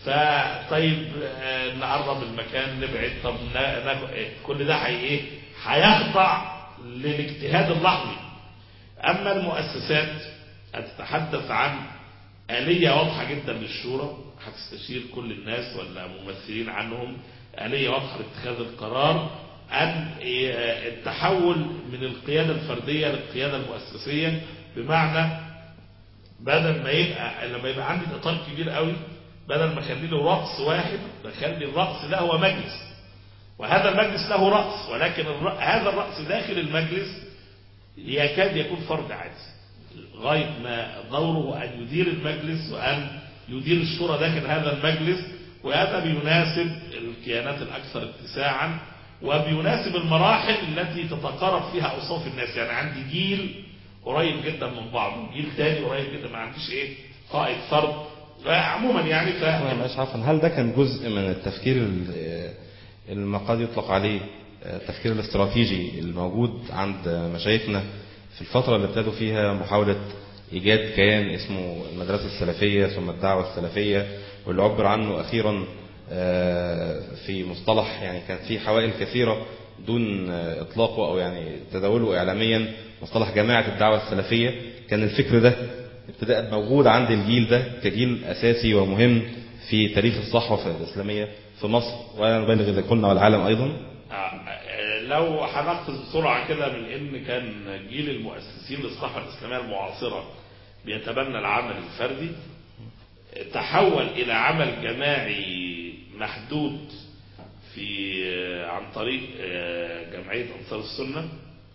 فطيب آه، نقرب المكان نبعد طب نا- نا- كل ده هي ايه هيخضع للاجتهاد اللحظي اما المؤسسات هتتحدث عن آلية واضحة جدا للشورى هتستشير كل الناس ولا ممثلين عنهم آلية واضحة لاتخاذ القرار أن إيه، التحول من القيادة الفردية للقيادة المؤسسية بمعنى بدل ما يبقى لما يبقى عندي اطار كبير قوي بدل ما اخلي له راس واحد بخلي الراس ده هو مجلس وهذا المجلس له راس ولكن الر- هذا الراس داخل المجلس يكاد يكون فرد عادي غايه ما دوره ان يدير المجلس وان يدير الشورى داخل هذا المجلس وهذا بيناسب الكيانات الاكثر اتساعا وبيناسب المراحل التي تتقارب فيها اوصاف الناس يعني عندي جيل قريب جدا من بعضه جيل تاني قريب جدا ما عنديش ايه قائد فرد فعموما يعني ف... أنا معلش عفوا هل ده كان جزء من التفكير ال- اللي قد يطلق عليه التفكير الاستراتيجي الموجود عند مشايخنا في الفترة اللي ابتدوا فيها محاولة إيجاد كيان اسمه المدرسة السلفية ثم الدعوة السلفية واللي عبر عنه أخيرا آه، في مصطلح يعني كانت فيه حوائل كثيرة دون آه، إطلاقه أو يعني تداوله إعلاميا مصطلح جماعة الدعوة السلفية كان الفكر ده ابتداء موجود عند الجيل ده كجيل أساسي ومهم في تاريخ الصحوة الإسلامية في مصر ولا نبالغ إذا كنا والعالم أيضا آه، آه، لو هنقص بسرعة كده من إن كان جيل المؤسسين للصحوة الإسلامية المعاصرة بيتبنى العمل الفردي تحول إلى عمل جماعي محدود في آه، عن طريق آه، جمعية أنصار السنة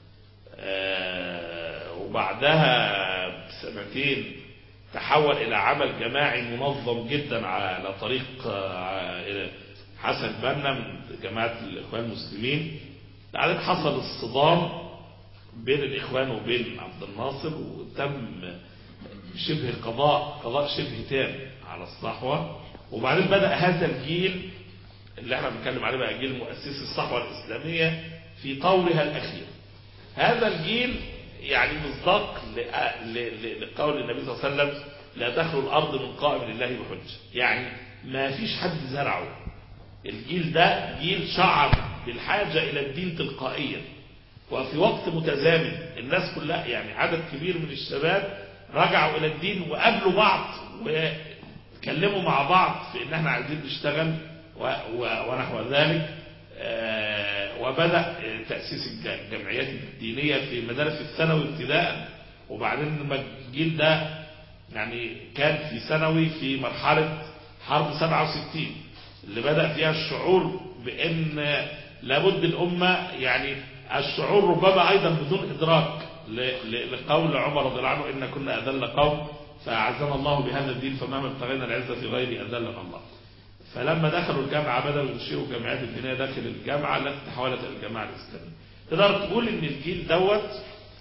آه، وبعدها بسنتين تحول إلى عمل جماعي منظم جدا على طريق آه، إلى حسن بنا من جماعة الإخوان المسلمين بعدين حصل الصدام بين الإخوان وبين عبد الناصر وتم شبه قضاء قضاء شبه تام على الصحوة وبعدين بدأ هذا الجيل اللي احنا بنتكلم عليه بقى جيل مؤسسي الصحوة الإسلامية في طورها الأخير هذا الجيل يعني مصداق ل- ل- ل- لقول النبي صلى الله عليه وسلم لا تخلو الأرض من قائم لله بحجة يعني ما فيش حد زرعه الجيل ده جيل شعر بالحاجة إلى الدين تلقائيا وفي وقت متزامن الناس كلها يعني عدد كبير من الشباب رجعوا إلى الدين وقابلوا بعض واتكلموا مع بعض في إن احنا عايزين نشتغل و- و- ونحو ذلك آه، وبدأ تأسيس الج- الجمعيات الدينية في مدارس الثانوي ابتداء وبعدين لما الجيل ده يعني كان في ثانوي في مرحلة حرب 67 اللي بدأ فيها الشعور بأن لابد الأمة يعني الشعور ربما أيضا بدون إدراك ل- ل- لقول عمر رضي الله عنه إن كنا أذل قوم فأعزنا الله بهذا الدين فمهما ابتغينا العزة في غيره أذلنا الله فلما دخلوا الجامعة بدأوا ينشئوا الجامعات الدينية داخل الجامعة التي تحولت إلى الجامعة الإسلامية تقدر تقول إن الجيل دوت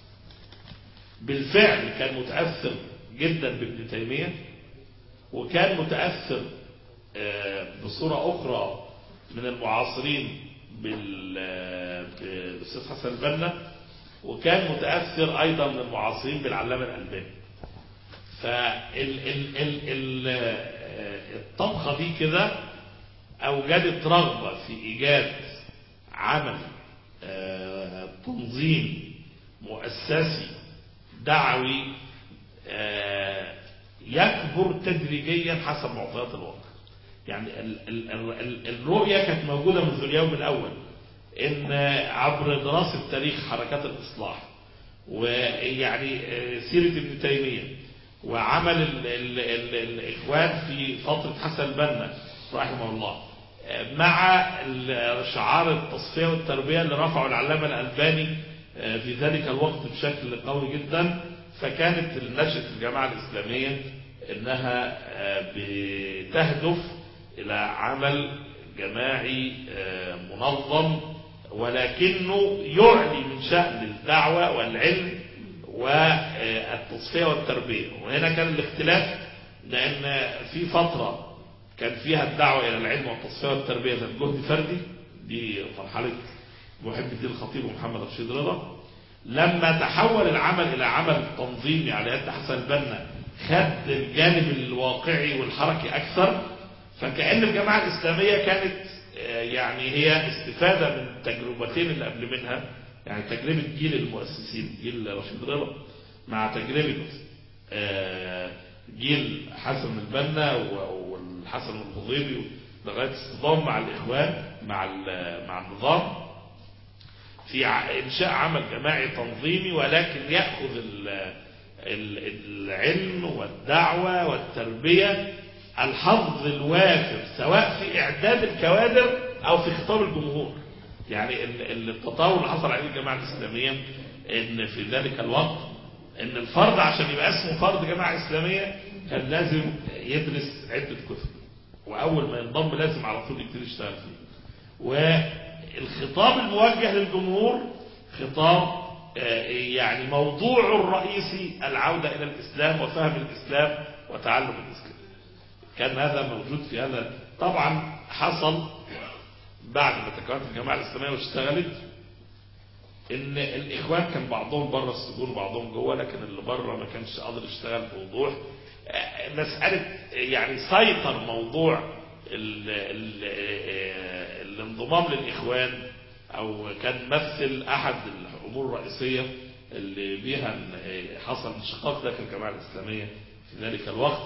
بالفعل كان متأثر جدا بابن تيمية وكان متأثر آه، بصورة أخرى من المعاصرين بال- آه، بالأستاذ حسن البنا وكان متأثر أيضا من المعاصرين بالعلامة الألباني فالطبخة دي كده أوجدت رغبة في إيجاد عمل آه، تنظيم مؤسسي دعوي آه، يكبر تدريجيا حسب معطيات الواقع يعني ال- ال- ال- الرؤية كانت موجودة منذ اليوم الأول إن عبر دراسة تاريخ حركات الإصلاح ويعني آه، سيرة ابن تيمية وعمل ال ال ال الإخوان في فترة حسن البنا رحمه الله آه، مع ال- شعار التصفية والتربية اللي رفعه العلامة الألباني آه، في ذلك الوقت بشكل قوي جدا فكانت نشأة الجماعة الإسلامية إنها آه، بتهدف إلى عمل جماعي آه، منظم ولكنه يعلي من شأن الدعوة والعلم والتصفية والتربية وهنا كان الاختلاف لأن في فترة كان فيها الدعوة إلى العلم والتصفية والتربية ذات جهد فردي دي مرحلة محب الدين الخطيب ومحمد رشيد رضا لما تحول العمل إلى عمل تنظيمي على يد حسن البنا خد الجانب الواقعي والحركي أكثر فكأن الجماعة الإسلامية كانت آه، يعني هي استفادة من التجربتين اللي قبل منها يعني تجربة جيل المؤسسين جيل رشيد رضا مع تجربة آه، جيل حسن البنا و- والحسن الخضيبي لغاية اصطدام مع الإخوان مع ال- مع النظام في ع- إنشاء عمل جماعي تنظيمي ولكن يأخذ ال- ال- العلم والدعوة والتربية الحظ الوافر سواء في إعداد الكوادر أو في خطاب الجمهور يعني ال- ال- التطور اللي حصل عليه الجماعة الإسلامية إن في ذلك الوقت إن الفرد عشان يبقى اسمه فرد جماعة إسلامية كان لازم يدرس عدة كتب وأول ما ينضم لازم على طول يبتدي يشتغل فيه والخطاب الموجه للجمهور خطاب آه، يعني موضوعه الرئيسي العودة إلى الإسلام وفهم الإسلام وتعلم الإسلام كان هذا موجود في هذا طبعا حصل بعد ما تكونت الجماعة الإسلامية واشتغلت ان الاخوان كان بعضهم بره السجون وبعضهم جوه لكن اللي بره ما كانش قادر يشتغل بوضوح آه، مساله يعني سيطر موضوع ال ال آه، الانضمام للاخوان او كان مثل احد الامور الرئيسيه اللي بيها آه، حصل انشقاق داخل الجماعه الاسلاميه في ذلك الوقت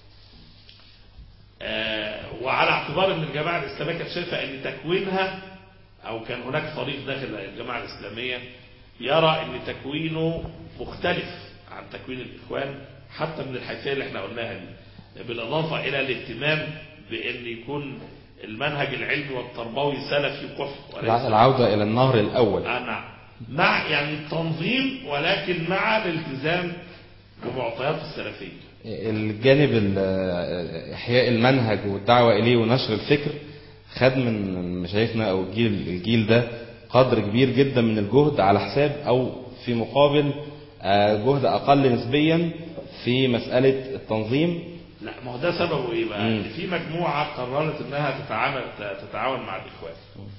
آه، وعلى اعتبار ان الجماعه الاسلاميه كانت شايفه ان تكوينها او كان هناك فريق داخل الجماعه الاسلاميه يرى ان تكوينه مختلف عن تكوين الاخوان حتى من الحيثيه اللي احنا قلناها دي بالاضافه الى الاهتمام بان يكون المنهج العلمي والتربوي سلفي قف وليس العودة إلى النهر الأول آه نعم مع يعني التنظيم ولكن مع الالتزام بمعطيات السلفيه الجانب ال- إحياء المنهج والدعوة إليه ونشر الفكر خد من مشايخنا أو الجيل الجيل ده قدر كبير جدا من الجهد على حساب أو في مقابل آه، جهد أقل نسبيا في مسألة التنظيم لا ما هو ده سببه ايه بقى؟ مم. ان في مجموعه قررت انها تتعامل تتعاون مع الاخوان.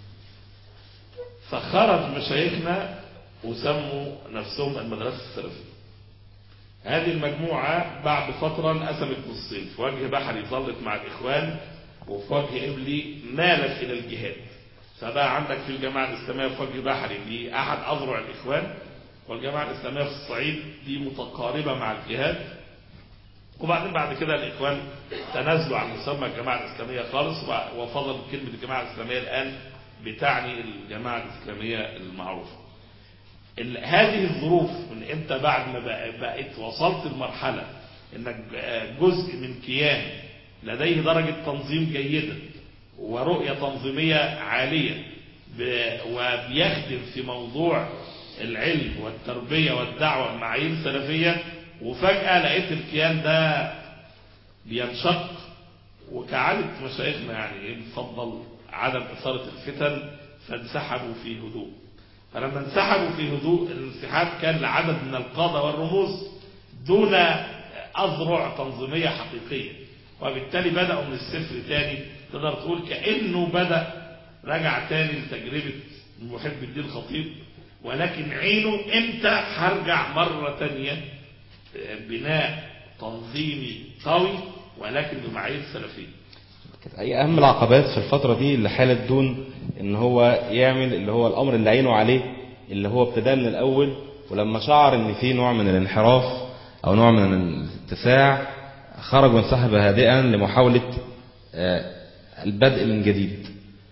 فخرج مشايخنا وسموا نفسهم المدرسه السلفيه. هذه المجموعه بعد فتره انقسمت نصين، في وجه بحري ظلت مع الاخوان وفي وجه قبلي مالت الى الجهاد. فبقى عندك في الجماعه الاسلاميه في وجه بحري دي احد اذرع الاخوان والجماعه الاسلاميه في الصعيد دي متقاربه مع الجهاد وبعدين بعد كده الإخوان تنازلوا عن مسمى الجماعة الإسلامية خالص وفضل كلمة الجماعة الإسلامية الآن بتعني الجماعة الإسلامية المعروفة ال- هذه الظروف من أنت بعد ما بق- بقيت وصلت لمرحلة أنك جزء من كيان لديه درجة تنظيم جيدة ورؤية تنظيمية عالية ب- وبيخدم في موضوع العلم والتربية والدعوة معايير سلفية وفجأة لقيت الكيان ده بينشق وكعادة مشايخنا يعني ايه بتفضل عدم إثارة الفتن فانسحبوا في هدوء فلما انسحبوا في هدوء الانسحاب كان لعدد من القادة والرموز دون أذرع تنظيمية حقيقية وبالتالي بدأوا من الصفر تاني تقدر تقول كأنه بدأ رجع تاني لتجربة محب الدين الخطيب ولكن عينه امتى هرجع مرة تانية بناء تنظيمي قوي ولكن بمعايير سلفيه كانت أي أهم العقبات في الفترة دي اللي حالت دون إن هو يعمل اللي هو الأمر اللي عينه عليه اللي هو ابتداه من الأول ولما شعر إن في نوع من الانحراف أو نوع من الاتساع خرج وانسحب هادئا لمحاولة آه، البدء من جديد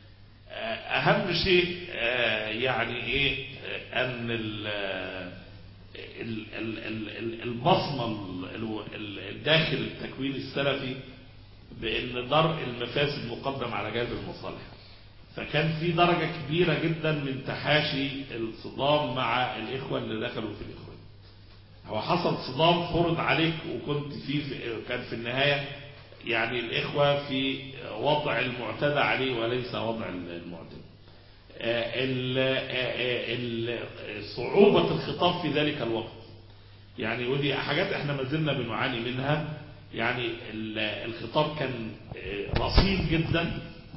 اهم شيء آه، يعني ايه آه، ان ال- آه، ال- ال- ال- ال- البصمه ال- ال- الداخل التكوين السلفي بان درء المفاسد مقدم على جلب المصالح فكان في درجه كبيره جدا من تحاشي الصدام مع الاخوه اللي دخلوا في الاخوان هو حصل صدام فرض عليك وكنت فيه في كان في النهايه يعني الاخوه في وضع المعتدى عليه وليس وضع المعتدى آه، ال- آه، ال- صعوبة الخطاب في ذلك الوقت يعني ودي حاجات احنا ما زلنا بنعاني منها يعني ال- الخطاب كان آه، رصيد جدا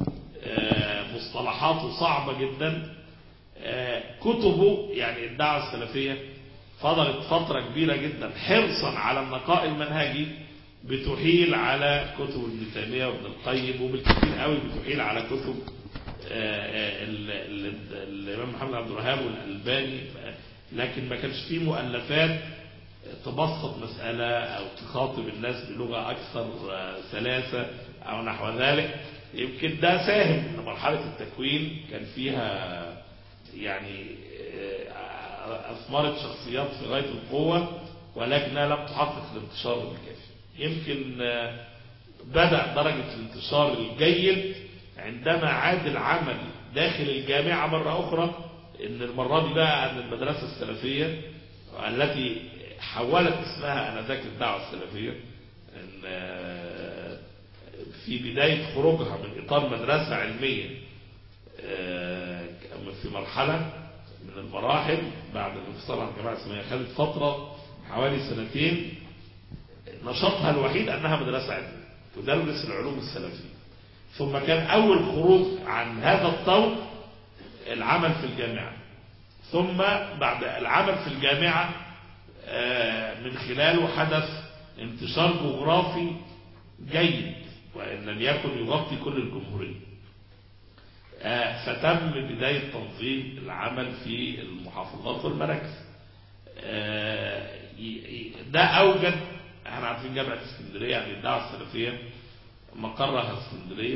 آه، مصطلحاته صعبة جدا آه، كتبه يعني الدعوة السلفية فضلت فترة كبيرة جدا حرصا على النقاء المنهجي بتحيل على كتب ابن تيمية وابن القيم وبالكثير قوي بتحيل على كتب آه، آه، ال- ال- الإمام محمد عبد الوهاب والألباني لكن ما كانش فيه مؤلفات تبسط مسألة أو تخاطب الناس بلغة أكثر آه، سلاسة أو نحو ذلك يمكن ده ساهم إن مرحلة التكوين كان فيها يعني آه، أثمرت شخصيات في غاية القوة ولكنها لم تحقق الانتشار الكافي يمكن آه، بدأ درجة الانتشار الجيد عندما عاد العمل داخل الجامعة مرة أخرى إن المرة دي بقى عن المدرسة السلفية التي حولت اسمها أنذاك الدعوة السلفية إن آه، في بداية خروجها من إطار مدرسة علمية آه، في مرحلة من المراحل بعد الانفصال عن الجماعة الإسلامية خدت فترة حوالي سنتين نشاطها الوحيد أنها مدرسة علمية تدرس العلوم السلفية ثم كان أول خروج عن هذا الطور العمل في الجامعة ثم بعد العمل في الجامعة آه، من خلاله حدث انتشار جغرافي جيد وإن لم يكن يغطي كل الجمهورية آه، فتم بداية تنظيم العمل في المحافظات والمراكز آه، ي- ي- ده أوجد احنا عارفين جامعة اسكندرية يعني الدعوة السلفية مقرها اسكندرية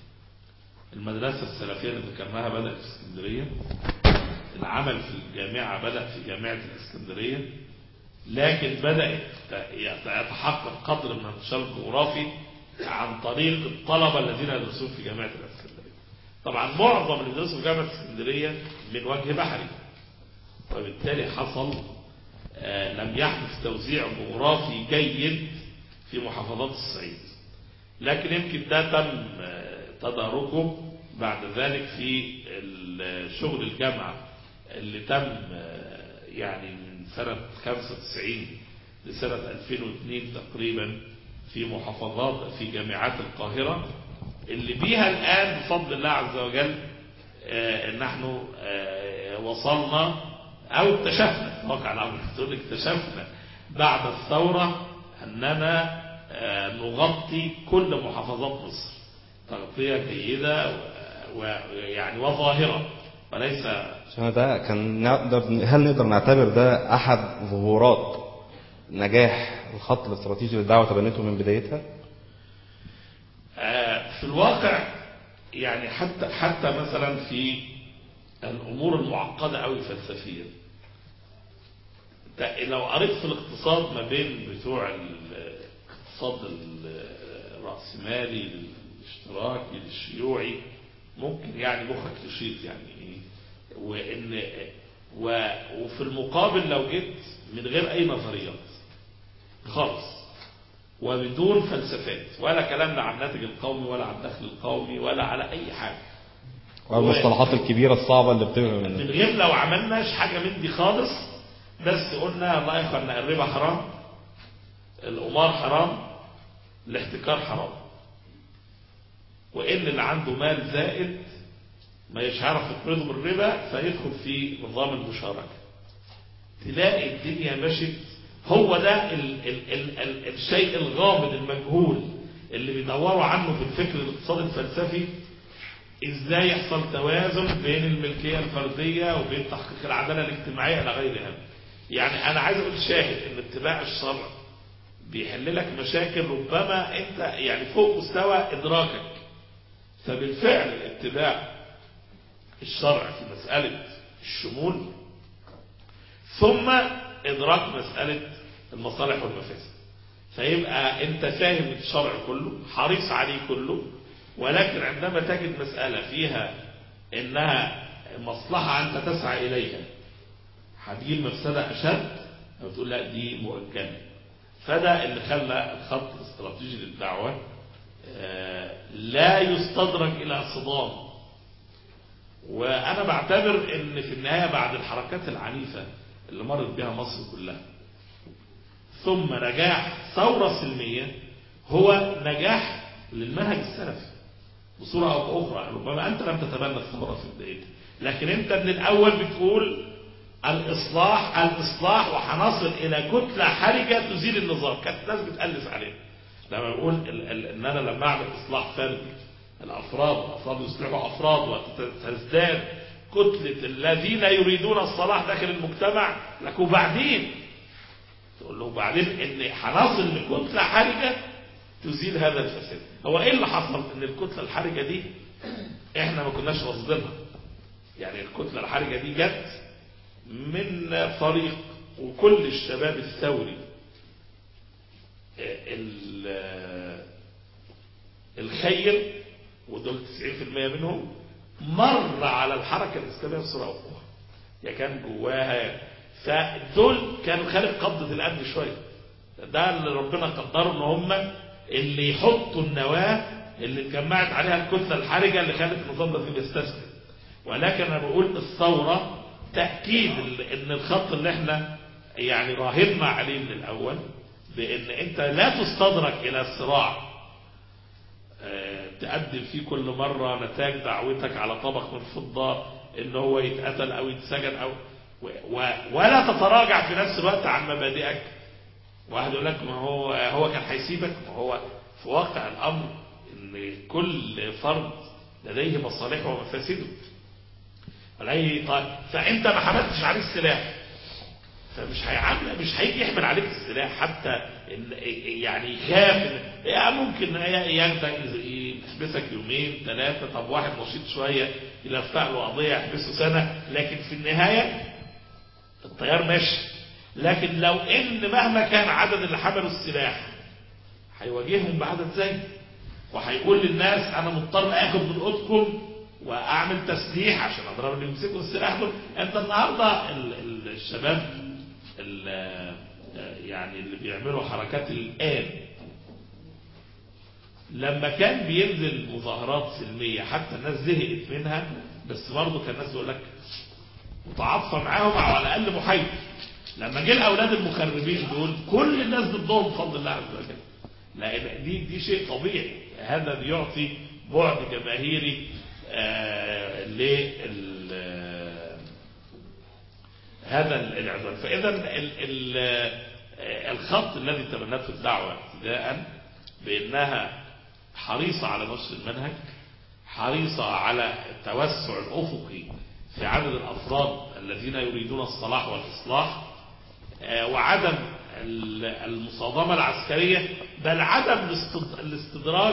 المدرسة السلفية اللي ذكرناها بدأت في اسكندرية العمل في الجامعة بدأ في جامعة الاسكندرية لكن بدأت يتحقق قدر من الانتشار الجغرافي عن طريق الطلبة الذين يدرسون في جامعة الاسكندرية طبعا معظم اللي بيدرسوا في جامعة اسكندرية من وجه بحري وبالتالي حصل آه، لم يحدث توزيع جغرافي جيد في محافظات الصعيد لكن يمكن ده تم آه، تداركه بعد ذلك في ال- شغل الجامعة اللي تم آه، يعني من سنة 95 لسنة 2002 تقريبا في محافظات في جامعات القاهرة اللي بيها الآن بفضل الله عز وجل آه، نحن آه، وصلنا أو اكتشفنا في واقع الأمر تقول اكتشفنا بعد الثورة أننا آه، نغطي كل محافظات مصر تغطية جيدة و- ويعني وظاهرة وليس عشان ده كان نقدر هل نقدر نعتبر ده احد ظهورات نجاح الخط الاستراتيجي للدعوه تبنته من بدايتها؟ آه، في الواقع يعني حتى حتى مثلا في الامور المعقده قوي فلسفيا ده لو قريت في الاقتصاد ما بين بتوع الاقتصاد الراسمالي الاشتراكي الشيوعي ممكن يعني مخك يشيط يعني ايه وان و وفي المقابل لو جيت من غير اي نظريات خالص وبدون فلسفات ولا كلام لا عن الناتج القومي ولا عن الدخل القومي ولا على اي حاجه والمصطلحات الكبيره الصعبه اللي بتبقى من من غير لو عملناش حاجة من دي خالص بس قلنا الله يا اخوانا الربا حرام القمار حرام الاحتكار حرام وان اللي عنده مال زائد ما يش عارف يقرضه بالربا فيدخل في نظام المشاركة تلاقي الدنيا مشت هو ده ال ال ال ال الشيء الغامض المجهول اللي بيدوروا عنه في الفكر الاقتصادي الفلسفي ازاي يحصل توازن بين الملكية الفردية وبين تحقيق العدالة الاجتماعية الى غير هذا يعني انا عايز اقول شاهد ان اتباع الشرع بيحل لك مشاكل ربما انت يعني فوق مستوى ادراكك فبالفعل اتباع الشرع في مسألة الشمول ثم ادراك مسألة المصالح والمفاسد فيبقى انت فاهم الشرع كله حريص عليه كله ولكن عندما تجد مسألة فيها انها مصلحة انت تسعى اليها هتجي المفسدة اشد او تقول لا دي مؤجلة فده اللي خلى الخط الاستراتيجي للدعوة آه، لا يستدرك الى صدام وانا بعتبر ان في النهاية بعد الحركات العنيفة اللي مرت بها مصر كلها ثم نجاح ثورة سلمية هو نجاح للمنهج السلفي بصورة أو بأخرى ربما أنت لم تتبنى الثورة في بدايتها لكن أنت من الأول بتقول الإصلاح الإصلاح وهنصل إلى كتلة حرجة تزيل النظام كانت الناس بتألف عليها لما بقول ال- ال- ان انا لما اعمل اصلاح فردي الافراد الافراد يصلحوا افراد وتزداد كتلة الذين يريدون الصلاح داخل المجتمع لك وبعدين تقول له وبعدين ان هنصل لكتلة حرجة تزيل هذا الفساد هو ايه اللي حصل ان الكتلة الحرجة دي احنا ما كناش راصدينها يعني الكتلة الحرجة دي جت من فريق وكل الشباب الثوري ال- الخير ودول 90% منهم مر على الحركة الإسلامية بصورة أو أخرى يا كان جواها فدول كانوا خارج قبضة الأمن شوية ده اللي ربنا قدره ان هم اللي يحطوا النواة اللي اتجمعت عليها الكتلة الحرجة اللي خلت النظام ده بيستسلم ولكن انا بقول الثورة تأكيد ال- ان الخط اللي احنا يعني راهنا عليه من الاول بان انت لا تستدرك الى صراع آه، تقدم فيه كل مرة نتاج دعوتك على طبق من فضة ان هو يتقتل او يتسجن او و و ولا تتراجع في نفس الوقت عن مبادئك واحد يقول لك ما هو هو كان هيسيبك ما هو في واقع الامر ان كل فرد لديه مصالحه ومفاسده عليه طيب فانت ما حملتش عليه السلاح فمش هيعمل مش هيجي يحمل عليك السلاح حتى إن يعني يخاف إن- يعني ممكن ياخدك يحبسك يومين ثلاثه طب واحد نشيط شويه يلفق له قضيه يحبسه سنه لكن في النهايه التيار ماشي لكن لو ان مهما كان عدد اللي حملوا السلاح هيواجههم بعدد زي وهيقول للناس انا مضطر اخد من اوضتكم واعمل تسليح عشان اضرب اللي يمسكوا السلاح دول انت النهارده ال- ال- الشباب ال- يعني اللي بيعملوا حركات الان لما كان بينزل مظاهرات سلميه حتى الناس زهقت منها بس برضه كان الناس بيقول لك متعاطفه معاهم او على الاقل محايد لما جه الاولاد المخربين دول كل الناس ضدهم بفضل الله عز وجل لان دي دي شيء طبيعي هذا بيعطي بعد جماهيري آه لل آه، هذا العدوان فاذا ال- ال- آه، الخط الذي تبنته الدعوه ابتداء بانها حريصه على نشر المنهج حريصة على التوسع الأفقي في عدد الأفراد الذين يريدون الصلاح والإصلاح آه، وعدم ال- المصادمة العسكرية بل عدم الاستد- الاستدراج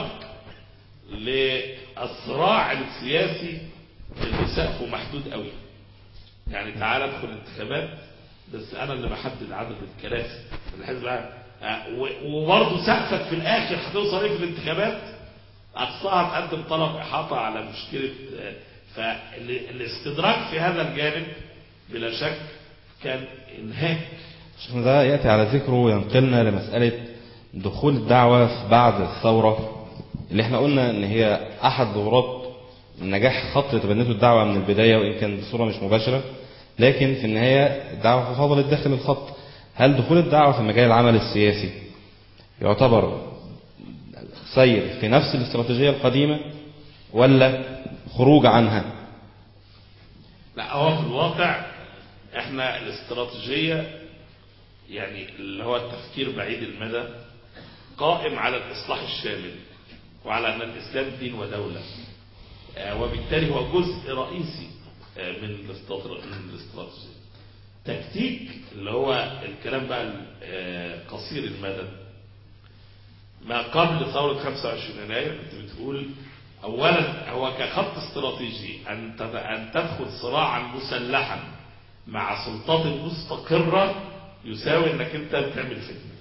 للصراع السياسي اللي سقفه محدود قوي يعني تعال ادخل انتخابات بس انا اللي بحدد عدد الكراسي في الحزب آه، و- وبرضه سقفك في الاخر هتوصل ايه في الانتخابات اقصاها تقدم طلب احاطه على مشكله آه، فالاستدراك في هذا الجانب بلا شك كان انهاك عشان ده يأتي على ذكره وينقلنا لمسألة دخول الدعوة في بعد الثورة اللي احنا قلنا ان هي احد ظهورات نجاح خط تبنته الدعوة من البداية وان كان بصورة مش مباشرة لكن في النهاية الدعوة فضلت داخل الخط هل دخول الدعوة في مجال العمل السياسي يعتبر سير في نفس الاستراتيجية القديمة ولا خروج عنها لا هو في الواقع احنا الاستراتيجية يعني اللي هو التفكير بعيد المدى قائم على الإصلاح الشامل وعلى أن الإسلام دين ودولة آه، وبالتالي هو جزء رئيسي آه، من الاستراتيجية من الاستراتيجية تكتيك اللي هو الكلام بقى آه، قصير المدى ما قبل ثورة 25 يناير كنت بتقول أولا هو كخط استراتيجي أن تد- أن تدخل صراعا مسلحا مع سلطات مستقرة يساوي أنك أنت بتعمل فتنة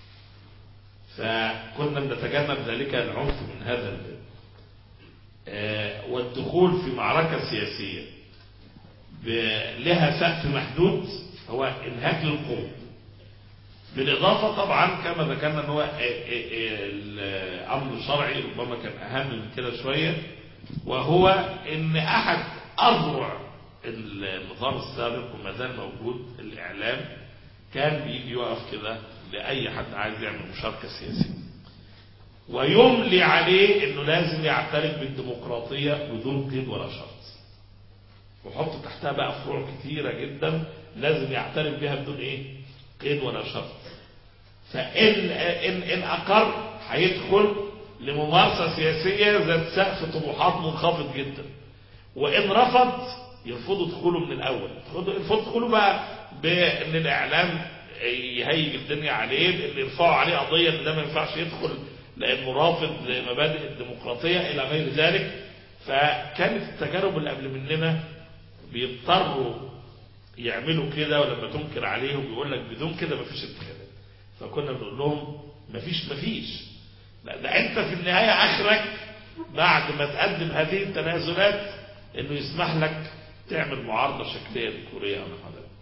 فكنا بنتجنب ذلك العنف من هذا الباب آه، والدخول في معركة سياسية ب- لها سقف محدود هو انهاك للقوة بالإضافة طبعا كما ذكرنا ان هو الأمر الشرعي ربما كان أهم من كده شوية وهو ان أحد أذرع النظام السابق وما زال موجود الإعلام كان بيجي يقف كده لأي حد عايز يعمل مشاركة سياسية ويملي عليه انه لازم يعترف بالديمقراطية بدون قيد ولا شرط وحط تحتها بقى فروع كتيرة جدا لازم يعترف بها بدون ايه قيد ولا شرط فإن إن إن أقر هيدخل لممارسة سياسية ذات سقف طموحات منخفض جدا وإن رفض يرفضوا دخوله من الأول يرفضوا يرفضوا دخوله بقى بأن الإعلام يهيج الدنيا عليه بأن يرفعوا عليه قضية أن ده ما ينفعش يدخل لأنه رافض لمبادئ الديمقراطية إلى غير ذلك فكانت التجارب اللي قبل مننا بيضطروا يعملوا كده ولما تنكر عليهم بيقول لك بدون كده مفيش انتخابات فكنا بنقول لهم مفيش مفيش لا ده انت في النهاية اخرك بعد ما تقدم هذه التنازلات انه يسمح لك تعمل معارضة شكلية لكوريا او نحو ذلك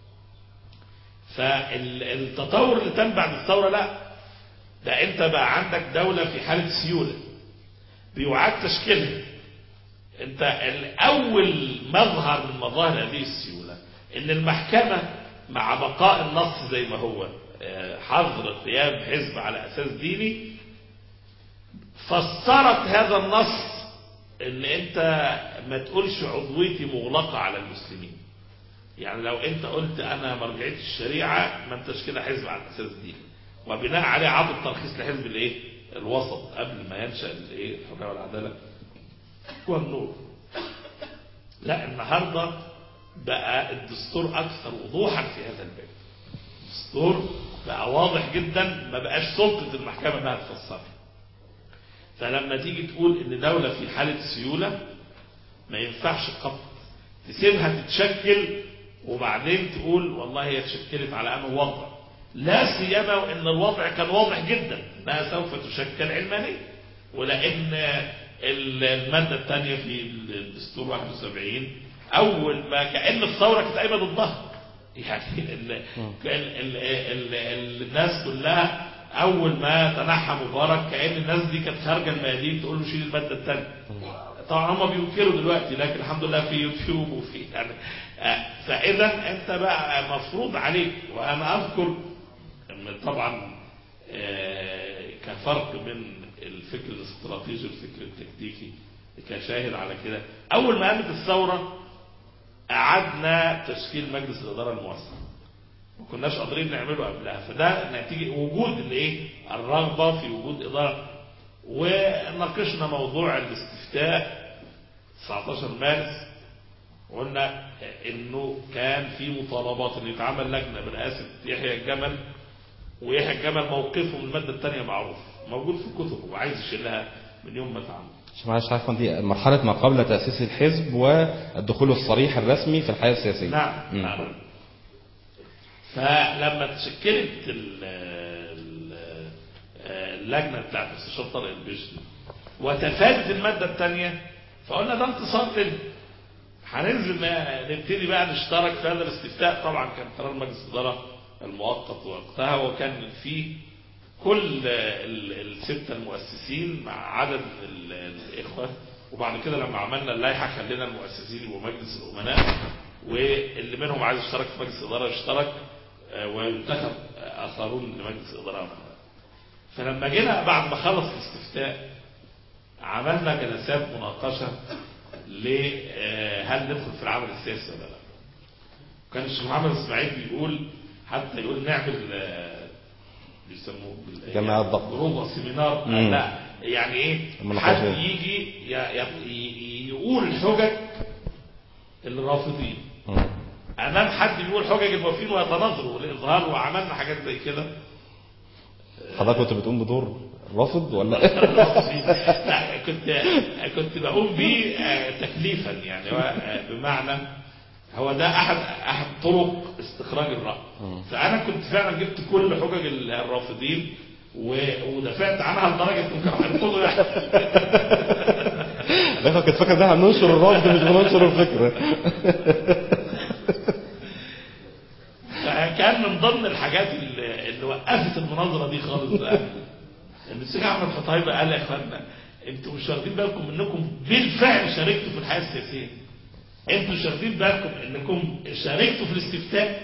فالتطور اللي تم بعد الثورة لا ده انت بقى عندك دولة في حالة سيولة بيعاد تشكيلها انت الاول مظهر من مظاهر هذه السيولة ان المحكمة مع بقاء النص زي ما هو آه، حظر قيام حزب على اساس ديني فسرت هذا النص ان انت ما تقولش عضويتي مغلقة على المسلمين يعني لو انت قلت انا مرجعية الشريعة ما انتش كده حزب على اساس ديني وبناء عليه عضو الترخيص لحزب الايه الوسط قبل ما ينشأ الايه الحرية والعدالة والنور لا النهاردة بقى الدستور اكثر وضوحا في هذا الباب الدستور بقى واضح جدا ما بقاش سلطة المحكمة انها تفسرها فلما تيجي تقول ان دولة في حالة سيولة ما ينفعش قط تسيبها تتشكل وبعدين تقول والله هي اتشكلت على انه وضع لا سيما وان الوضع كان واضح جدا انها سوف تشكل علمانيا ولان المادة الثانية في الدستور 71 اول ما كأن الثورة كانت قايمة ضدها يعني ال ال ال ال الناس كلها اول ما تنحى مبارك كأن الناس دي كانت خارجة الميادين تقول له شيل المادة الثانية طبعا هم بينكروا دلوقتي لكن الحمد لله في يوتيوب وفي يعني آه، فاذا انت بقى مفروض عليك وانا اذكر ان طبعا آه، كفرق بين الفكر الاستراتيجي والفكر التكتيكي كشاهد على كده اول ما قامت الثوره قعدنا تشكيل مجلس الاداره الموسع ما كناش قادرين نعمله قبلها فده نتيجه وجود الايه الرغبه في وجود اداره وناقشنا موضوع الاستفتاء 19 مارس قلنا انه كان في مطالبات ان يتعمل لجنه برئاسه يحيى الجمل ويحيى الجمل موقفه من الماده الثانيه معروف موجود في الكتب وعايز يشيلها من يوم ما اتعمل عشان معلش عارفة دي مرحلة ما قبل تأسيس الحزب والدخول الصريح الرسمي في الحياة السياسية نعم مم. نعم فلما تشكلت ال- ال- اللجنة بتاعت استشار طارق البشري وتفادت المادة الثانية فقلنا ده انتصار لنا هننزل ن- نبتدي بقى نشترك في هذا الاستفتاء طبعا كان قرار مجلس الإدارة المؤقت وقتها وكان فيه كل ال- الستة المؤسسين مع عدد ال- الإخوة وبعد كده لما عملنا اللائحة خلينا المؤسسين يبقوا مجلس الأمناء واللي منهم عايز يشترك في مجلس الإدارة يشترك آه، وينتخب آخرون لمجلس الإدارة فلما جينا بعد ما خلص الاستفتاء عملنا جلسات مناقشة ل آه، هل ندخل في العمل السياسي ولا لا كان الشيخ محمد اسماعيل بيقول حتى يقول نعمل آه، بيسموه بال- جماعات ضبط. جروب سيمينار مم. لا يعني ايه المناقشات. حد يجي ي- ي- يقول حجج الرافضين مم. امام حد بيقول حجج الموافقين ويتناظروا والاظهار وعملنا حاجات زي كده حضرتك كنت بتقوم بدور الرافض ولا لا كنت كنت بقوم بيه آه، تكليفا يعني هو آه، بمعنى هو ده احد احد طرق استخراج الراي فانا كنت فعلا جبت كل حجج الرافضين و- ودافعت عنها لدرجه انهم كانوا هيرفضوا يعني ده كنت فاكر ده هننشر الرفض مش بننشر الفكرة فكان من ضمن الحاجات اللي, اللي وقفت المناظره دي خالص بقى ان الشيخ احمد حطيبه قال يا اخوانا انتوا مش واخدين بالكم انكم بالفعل شاركتوا في الحياه السياسيه انتوا مش واخدين بالكم انكم شاركتوا في الاستفتاء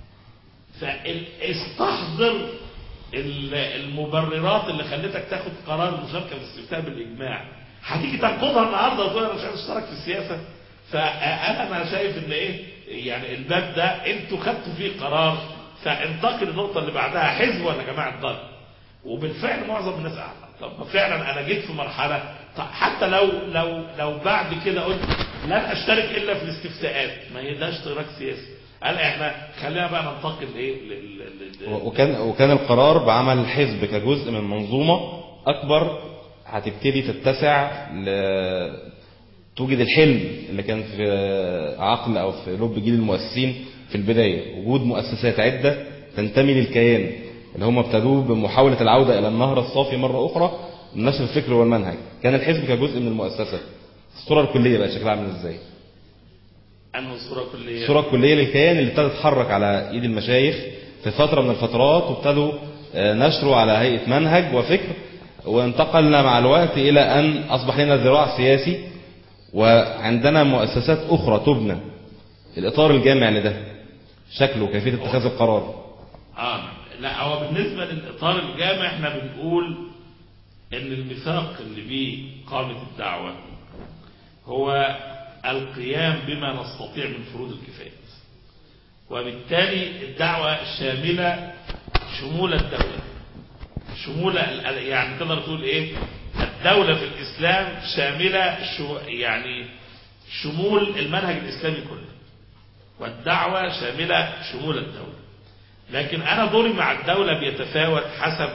فاستحضر ال- المبررات اللي خلتك تاخد قرار المشاركه في الاستفتاء بالاجماع هتيجي تنقضها النهارده وتقول انا مش عايز اشترك في السياسه فانا انا شايف ان ايه يعني الباب ده انتوا خدتوا فيه قرار فانتقل النقطه اللي بعدها حزب ولا جماعه ضل وبالفعل معظم الناس اعلم طب ما فعلا انا جيت في مرحله طب حتى لو لو لو بعد كده قلت لن اشترك الا في الاستفتاءات ما هي ده اشتراك سياسي قال احنا خلينا بقى ننتقل ايه لل- لل- لل- وكان وكان القرار بعمل الحزب كجزء من منظومة أكبر هتبتدي تتسع ل... توجد الحلم اللي كان في عقل أو في لب جيل المؤسسين في البداية وجود مؤسسات عدة تنتمي للكيان اللي هم ابتدوه بمحاولة العودة إلى النهر الصافي مرة أخرى من نشر الفكر والمنهج كان الحزب كجزء من المؤسسة الصورة الكلية بقى شكلها عامل ازاي انه صوره كليه الصورة الكلية للكيان اللي ابتدى يتحرك على ايد المشايخ في فترة من الفترات وابتدوا آه، نشره على هيئة منهج وفكر وانتقلنا مع الوقت إلى أن أصبح لنا ذراع سياسي وعندنا مؤسسات أخرى تبنى الإطار الجامع لده شكله وكيفية اتخاذ القرار اه لا هو بالنسبه للاطار الجامع احنا بنقول ان الميثاق اللي بيه قامت الدعوه هو القيام بما نستطيع من فروض الكفايه وبالتالي الدعوه شامله شمول الدوله شمول ال- ال- يعني تقدر تقول ايه الدوله في الاسلام شامله شو يعني شمول المنهج الاسلامي كله والدعوه شامله شمول الدوله لكن انا دوري مع الدولة بيتفاوت حسب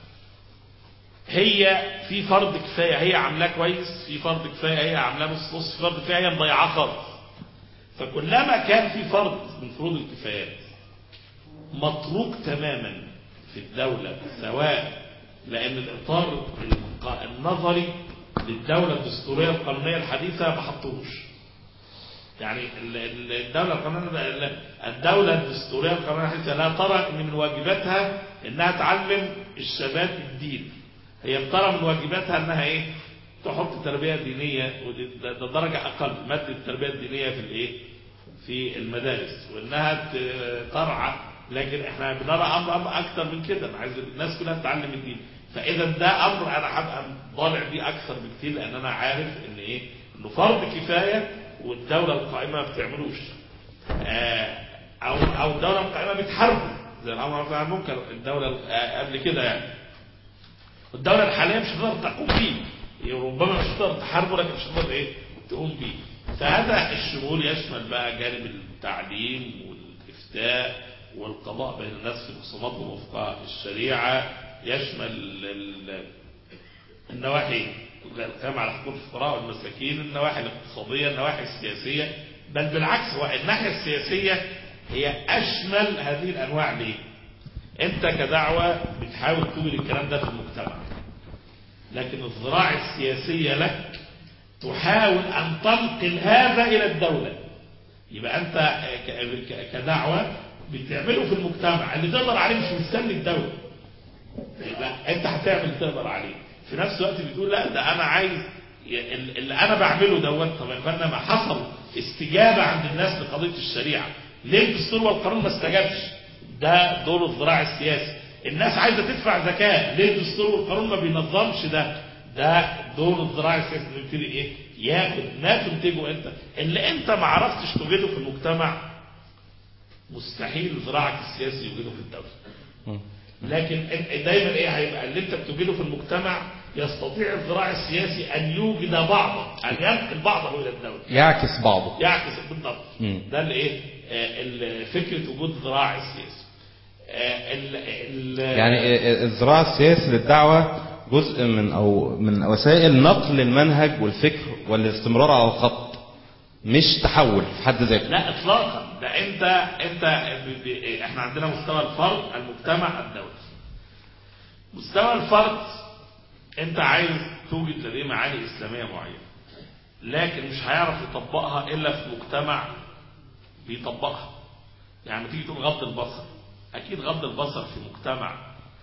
هي في فرض كفاية هي عاملاه كويس في فرض كفاية هي عاملاه نص نص في فرض كفاية هي مضيعاه خالص فكلما كان في فرض من فروض الكفايات متروك تماما في الدولة سواء لأن الإطار الق- النظري للدولة الدستورية القانونية الحديثة ما حطوش يعني ال- ال- الدولة القانونية الدولة الدستورية القانونية الحديثة لا ترى ان من واجباتها انها تعلم الشباب الدين هي بترى من واجباتها انها ايه تحط التربية الدينية ودي ده ده درجة اقل مادة التربية الدينية في الايه في المدارس وانها ت- ترعى لكن احنا بنرى امر امر اكتر من كده انا عايز الناس كلها تتعلم الدين فاذا ده امر انا هبقى ضالع بيه اكثر بكتير لان انا عارف ان ايه انه فرض كفايه والدوله القائمه ما بتعملوش آه، او او الدوله القائمه بتحاربه زي الامر بالمعروف والنهي عن المنكر الدوله آه، قبل كده يعني والدوله الحاليه مش هتقدر تقوم بيه هي ربما مش هتقدر تحاربه لكن مش هتقدر ايه تقوم بيه فهذا الشمول يشمل بقى جانب التعليم والافتاء والقضاء بين الناس في خصوماتهم وفق الشريعه يشمل ال- النواحي القيام على حقوق الفقراء والمساكين النواحي الاقتصادية النواحي السياسية بل بالعكس هو الناحية السياسية هي أشمل هذه الأنواع ليه أنت كدعوة بتحاول توجد الكلام ده في المجتمع لكن الذراع السياسية لك تحاول أن تنقل هذا إلى الدولة يبقى أنت ك- ك- كدعوة بتعمله في المجتمع اللي تقدر عليه مش مستني الدولة يبقى انت هتعمل اللي تقدر عليه في نفس الوقت بتقول لا ده انا عايز ي- ال- اللي انا بعمله دوت طب يا اخوانا ما حصل استجابه عند الناس لقضيه الشريعه ليه الدستور والقانون ما استجابش ده دور الذراع السياسي الناس عايزه تدفع زكاه ليه الدستور والقانون ما بينظمش ده ده دور الذراع السياسي اللي يبتدي ايه ياخد ما تنتجه انت اللي انت ما عرفتش توجده في المجتمع مستحيل ذراعك السياسي يوجده في الدوله لكن ال- دايما ايه هيبقى اللي انت بتوجده في المجتمع يستطيع الذراع السياسي ان يوجد بعضه ان ينقل بعضه الى الدوله يعكس بعضه يعكس بالضبط مم. ده اللي ايه آه، ال- فكره وجود الذراع السياسي آه، ال- ال- يعني الذراع السياسي للدعوة جزء من أو من وسائل نقل المنهج والفكر والاستمرار على الخط مش تحول في حد ذاته لا اطلاقا ده انت انت ب- ب- احنا عندنا مستوى الفرد المجتمع الدولي مستوى الفرد انت عايز توجد لديه معاني اسلاميه معينه لكن مش هيعرف يطبقها الا في مجتمع بيطبقها يعني لما تيجي تقول غض البصر اكيد غض البصر في مجتمع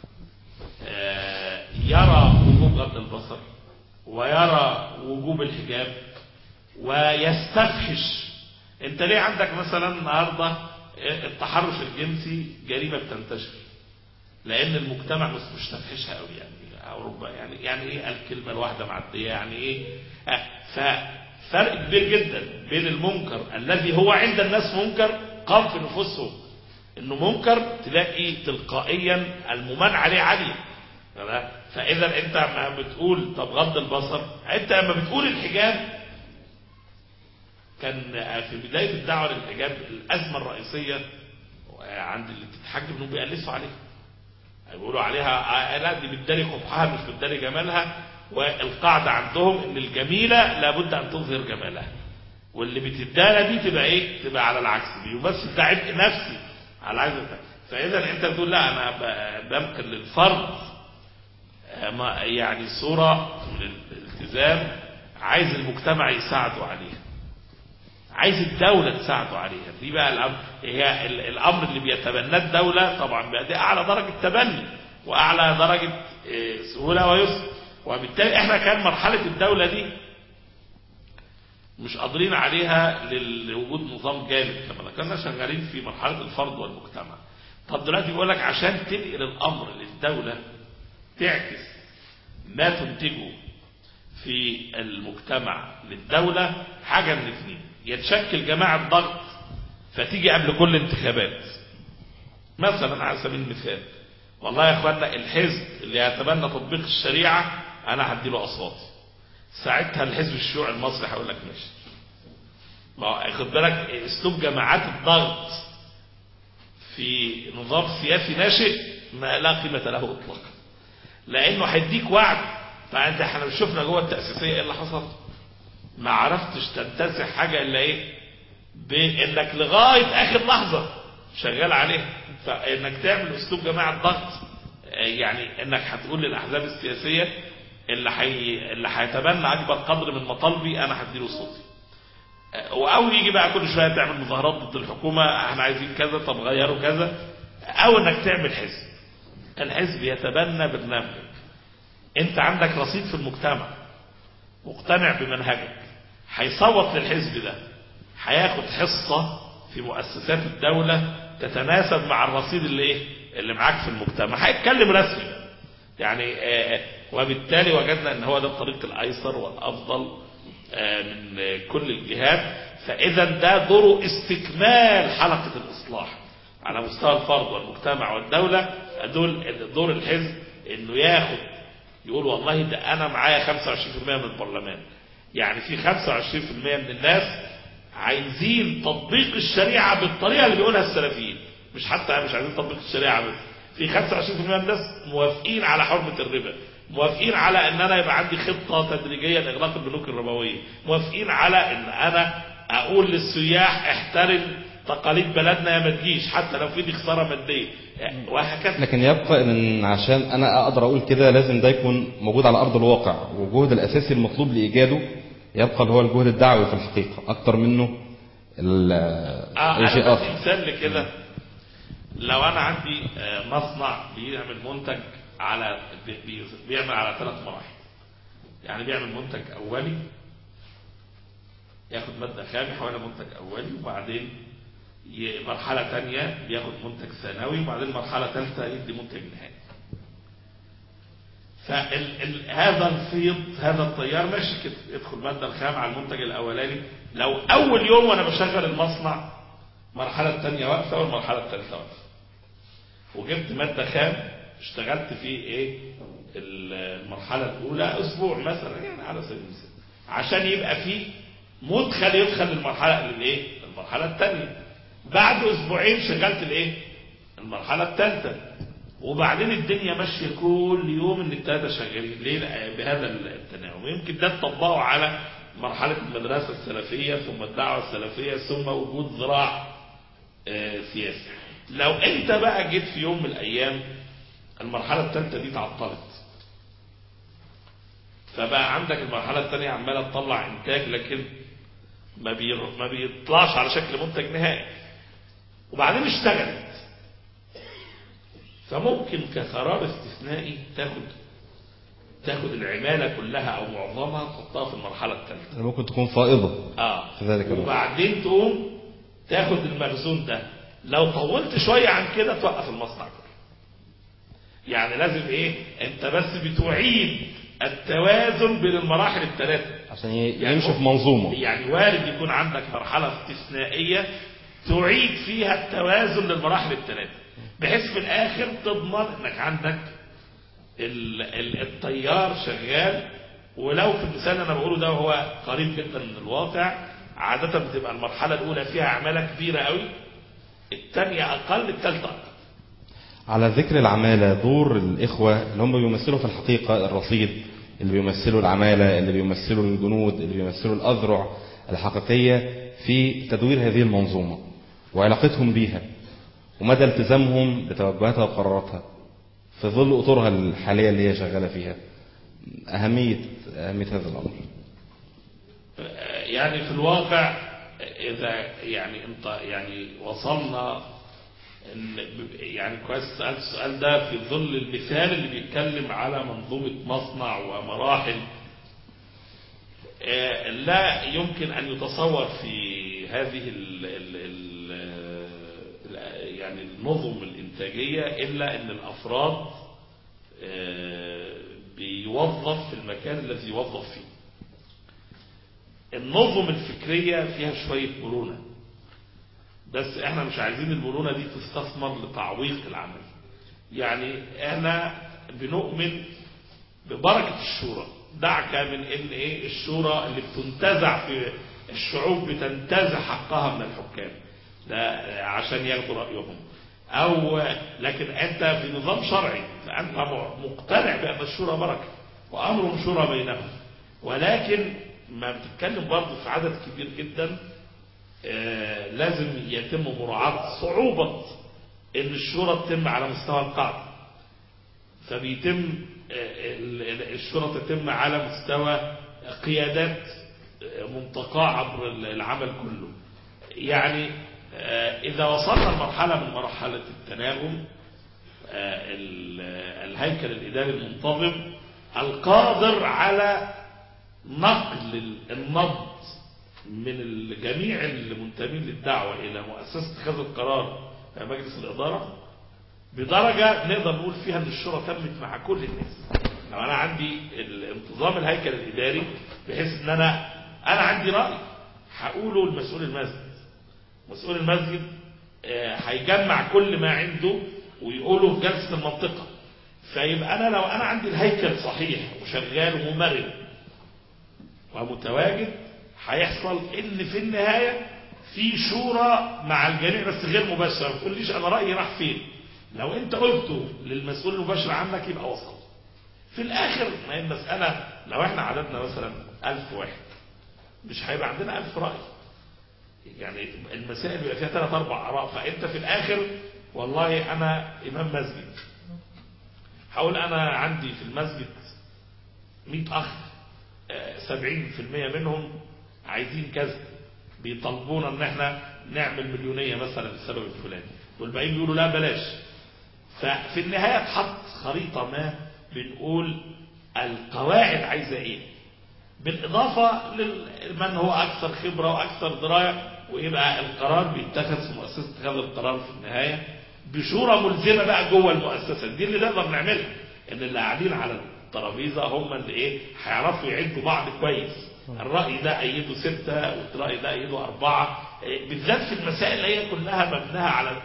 آه، يرى وجوب غض البصر ويرى وجوب الحجاب ويستفحش انت ليه عندك مثلا النهارده التحرش الجنسي جريمه بتنتشر لان المجتمع مش مستفحشها قوي يعني او ربما يعني يعني ايه الكلمه الواحده معديه يعني ايه آه، ففرق كبير جدا بين المنكر الذي هو عند الناس منكر قام في نفوسهم انه منكر تلاقي تلقائيا الممان عليه عاليه تمام؟ فاذا انت ما بتقول طب غض البصر انت لما بتقول الحجاب كان في بدايه الدعوه للحجاب الازمه الرئيسيه عند اللي بتتحجب انهم بيقلسوا عليها بيقولوا عليها آه، لا دي بتداري قبحها مش بتداري جمالها والقاعده عندهم ان الجميله لابد ان تظهر جمالها واللي بتدارى دي تبقى ايه تبقى على العكس بيمثل ده عبء نفسي على عايز فاذا انت بتقول لا انا ب- بنقل للفرد آه، ما- يعني صوره للالتزام عايز المجتمع يساعده عليها عايز الدولة تساعده عليها دي بقى الأمر هي ال- الأمر اللي بيتبناه الدولة طبعا بقى دي أعلى درجة تبني وأعلى درجة آه، سهولة ويسر وبالتالي احنا كان مرحلة الدولة دي مش قادرين عليها لل- لوجود نظام جامد كما كنا شغالين في مرحلة الفرد والمجتمع طب دلوقتي بيقول لك عشان تنقل الأمر للدولة تعكس ما تنتجه في المجتمع للدولة حاجة من اثنين يتشكل جماعة ضغط فتيجي قبل كل انتخابات مثلا على سبيل المثال والله يا اخوانا الحزب اللي يتبنى تطبيق الشريعة انا هديله اصواتي ساعتها الحزب الشيوعي المصري هيقول لك ماشي ما هو خد بالك اسلوب جماعات الضغط في نظام سياسي ناشئ ما لا قيمة له اطلاقا لانه هيديك وعد فانت احنا شفنا جوه التاسيسيه ايه اللي حصل ما عرفتش تنتزع حاجه الا ايه بانك لغايه اخر لحظه شغال عليها فانك تعمل اسلوب جماعه ضغط آه، يعني انك هتقول للاحزاب السياسيه اللي حي... اللي هيتبنى اكبر قدر من مطالبي انا هديله صوتي آه، او يجي بقى كل شويه تعمل مظاهرات ضد الحكومه احنا عايزين كذا طب غيروا كذا او انك تعمل حزب الحزب يتبنى برنامجك انت عندك رصيد في المجتمع مقتنع بمنهجك هيصوت للحزب ده هياخد حصة في مؤسسات الدولة تتناسب مع الرصيد اللي ايه اللي معاك في المجتمع هيتكلم رسمي يعني آه، وبالتالي وجدنا ان هو ده الطريق الايسر والافضل آه، من آه، كل الجهات فاذا ده دوره استكمال حلقة الاصلاح على مستوى الفرد والمجتمع والدولة دول دور الحزب انه ياخد يقول والله ده انا معايا 25% من البرلمان يعني في 25% من الناس عايزين تطبيق الشريعة بالطريقة اللي بيقولها السلفيين مش حتى مش عايزين تطبيق الشريعة بس في 25% من الناس موافقين على حرمة الربا موافقين على ان انا يبقى عندي خطة تدريجية لاغلاق البنوك الربوية موافقين على ان انا اقول للسياح احترم تقاليد بلدنا يا ما تجيش حتى لو في دي خسارة مادية وهكذا لكن يبقى ان عشان انا اقدر اقول كده لازم ده يكون موجود على ارض الواقع والجهد الاساسي المطلوب لايجاده يبقى اللي هو الجهد الدعوي في الحقيقه اكتر منه ال- آه اي شيء انا بدي اخر مثال لكده لو انا عندي آه، مصنع بيعمل منتج على بي- بي- بيعمل على ثلاث مراحل يعني بيعمل منتج اولي ياخد مادة خام يحولها منتج اولي وبعدين ي- مرحلة تانية بياخد منتج ثانوي وبعدين مرحلة ثالثة يدي منتج نهائي فهذا الفيض هذا التيار ماشي كده يدخل مادة الخام على المنتج الأولاني لو أول يوم وأنا بشغل المصنع المرحلة الثانية واقفة والمرحلة الثالثة واقفة وجبت مادة خام اشتغلت فيه ايه المرحلة الأولى أسبوع مثلا يعني على سبيل المثال عشان يبقى فيه مدخل يدخل للمرحلة للايه؟ المرحلة الثانية بعد أسبوعين شغلت الايه؟ المرحلة الثالثة وبعدين الدنيا ماشية كل يوم ان التلاتة شغالين ليه لأ- بهذا التناوب يمكن ده تطبقه على مرحلة المدرسة السلفية ثم الدعوة السلفية ثم وجود ذراع آه، سياسي لو انت بقى جيت في يوم من الايام المرحلة الثالثة دي تعطلت فبقى عندك المرحلة الثانية عمالة تطلع انتاج لكن ما بير- ما بيطلعش على شكل منتج نهائي وبعدين اشتغلت فممكن كقرار استثنائي تاخد تاخد العمالة كلها او معظمها تحطها في المرحلة الثالثة ممكن تكون فائضه اه في ذلك الوقت. وبعدين تقوم تاخد المخزون ده لو طولت شوية عن كده توقف المصنع كله يعني لازم ايه انت بس بتعيد التوازن بين المراحل الثلاثة عشان ي- يعني يمشي هو- في منظومه يعني وارد يكون عندك مرحلة استثنائية تعيد فيها التوازن للمراحل الثلاثة بحيث في الآخر تضمن انك عندك ال- ال- التيار شغال ولو في المثال اللي انا بقوله ده هو قريب جدا من الواقع عادة بتبقى المرحلة الأولى فيها عمالة كبيرة قوي الثانية أقل الثالثة أقل على ذكر العمالة دور الإخوة اللي هم بيمثلوا في الحقيقة الرصيد اللي بيمثلوا العمالة اللي بيمثلوا الجنود اللي بيمثلوا الأذرع الحقيقية في تدوير هذه المنظومة وعلاقتهم بيها ومدى التزامهم بتوجهاتها وقراراتها في ظل أطورها الحالية اللي هي شغالة فيها أهمية أهمية هذا الأمر يعني في الواقع إذا يعني انت يعني وصلنا إن- يعني كويس سألت السؤال ده في ظل المثال اللي بيتكلم على منظومة مصنع ومراحل آه، لا يمكن أن يتصور في هذه ال ال ال ال- يعني النظم الإنتاجية إلا أن الأفراد آه، بيوظف في المكان الذي يوظف فيه النظم الفكرية فيها شوية مرونة بس احنا مش عايزين المرونة دي تستثمر لتعويق العمل يعني احنا بنؤمن ببركة الشورى دعك من ان ايه الشورى اللي بتنتزع في الشعوب بتنتزع حقها من الحكام ده عشان ياخدوا رأيهم او لكن انت في نظام شرعي فانت مقتنع بان الشورى بركة وامر شورى بينهم ولكن ما بتتكلم برضه في عدد كبير جدا آه، لازم يتم مراعاة صعوبة ان الشورى تتم على مستوى القاعدة فبيتم آه، ال- ال- الشورى تتم على مستوى قيادات آه، منتقاة عبر ال- العمل كله يعني آه، إذا وصلنا لمرحلة من مرحلة التناغم آه، ال- الهيكل الإداري المنتظم القادر على نقل النبض من جميع المنتمين للدعوة إلى مؤسسة اتخاذ القرار في مجلس الإدارة بدرجة نقدر نقول فيها ان الشورى تمت مع كل الناس لو انا عندي الانتظام الهيكل الاداري بحيث ان انا انا عندي رأي هقوله لمسؤول المسجد مسؤول المسجد آه، هيجمع كل ما عنده ويقوله في جلسة المنطقة فيبقى انا لو انا عندي الهيكل صحيح وشغال وممرن ومتواجد هيحصل ان في النهاية في شورى مع الجميع بس غير مباشرة ما تقوليش انا رأيي راح فين لو انت قلته للمسؤول المباشر عنك يبقى وصل في الاخر ما هي المسألة لو احنا عددنا مثلا الف واحد مش هيبقى عندنا الف رأي يعني المسائل بيبقى فيها ثلاث اربع اراء فانت في الاخر والله انا امام مسجد هقول انا عندي في المسجد 100 اخ آه، 70% منهم عايزين كذا بيطالبونا ان احنا نعمل مليونية مثلا للسبب الفلاني والباقيين بيقولوا لا بلاش ففي النهاية تحط خريطة ما بنقول القواعد عايزة ايه بالإضافة لمن هو أكثر خبرة وأكثر دراية ويبقى القرار بيتخذ في مؤسسة اتخاذ القرار في النهاية بشورى ملزمة بقى جوه المؤسسة دي اللي نقدر نعملها إن اللي قاعدين على الترابيزة هم اللي إيه هيعرفوا يعدوا بعض كويس الرأي ده أيده ستة والرأي ده أيده أربعة إيه، بالذات في المسائل اللي هي كلها مبناها على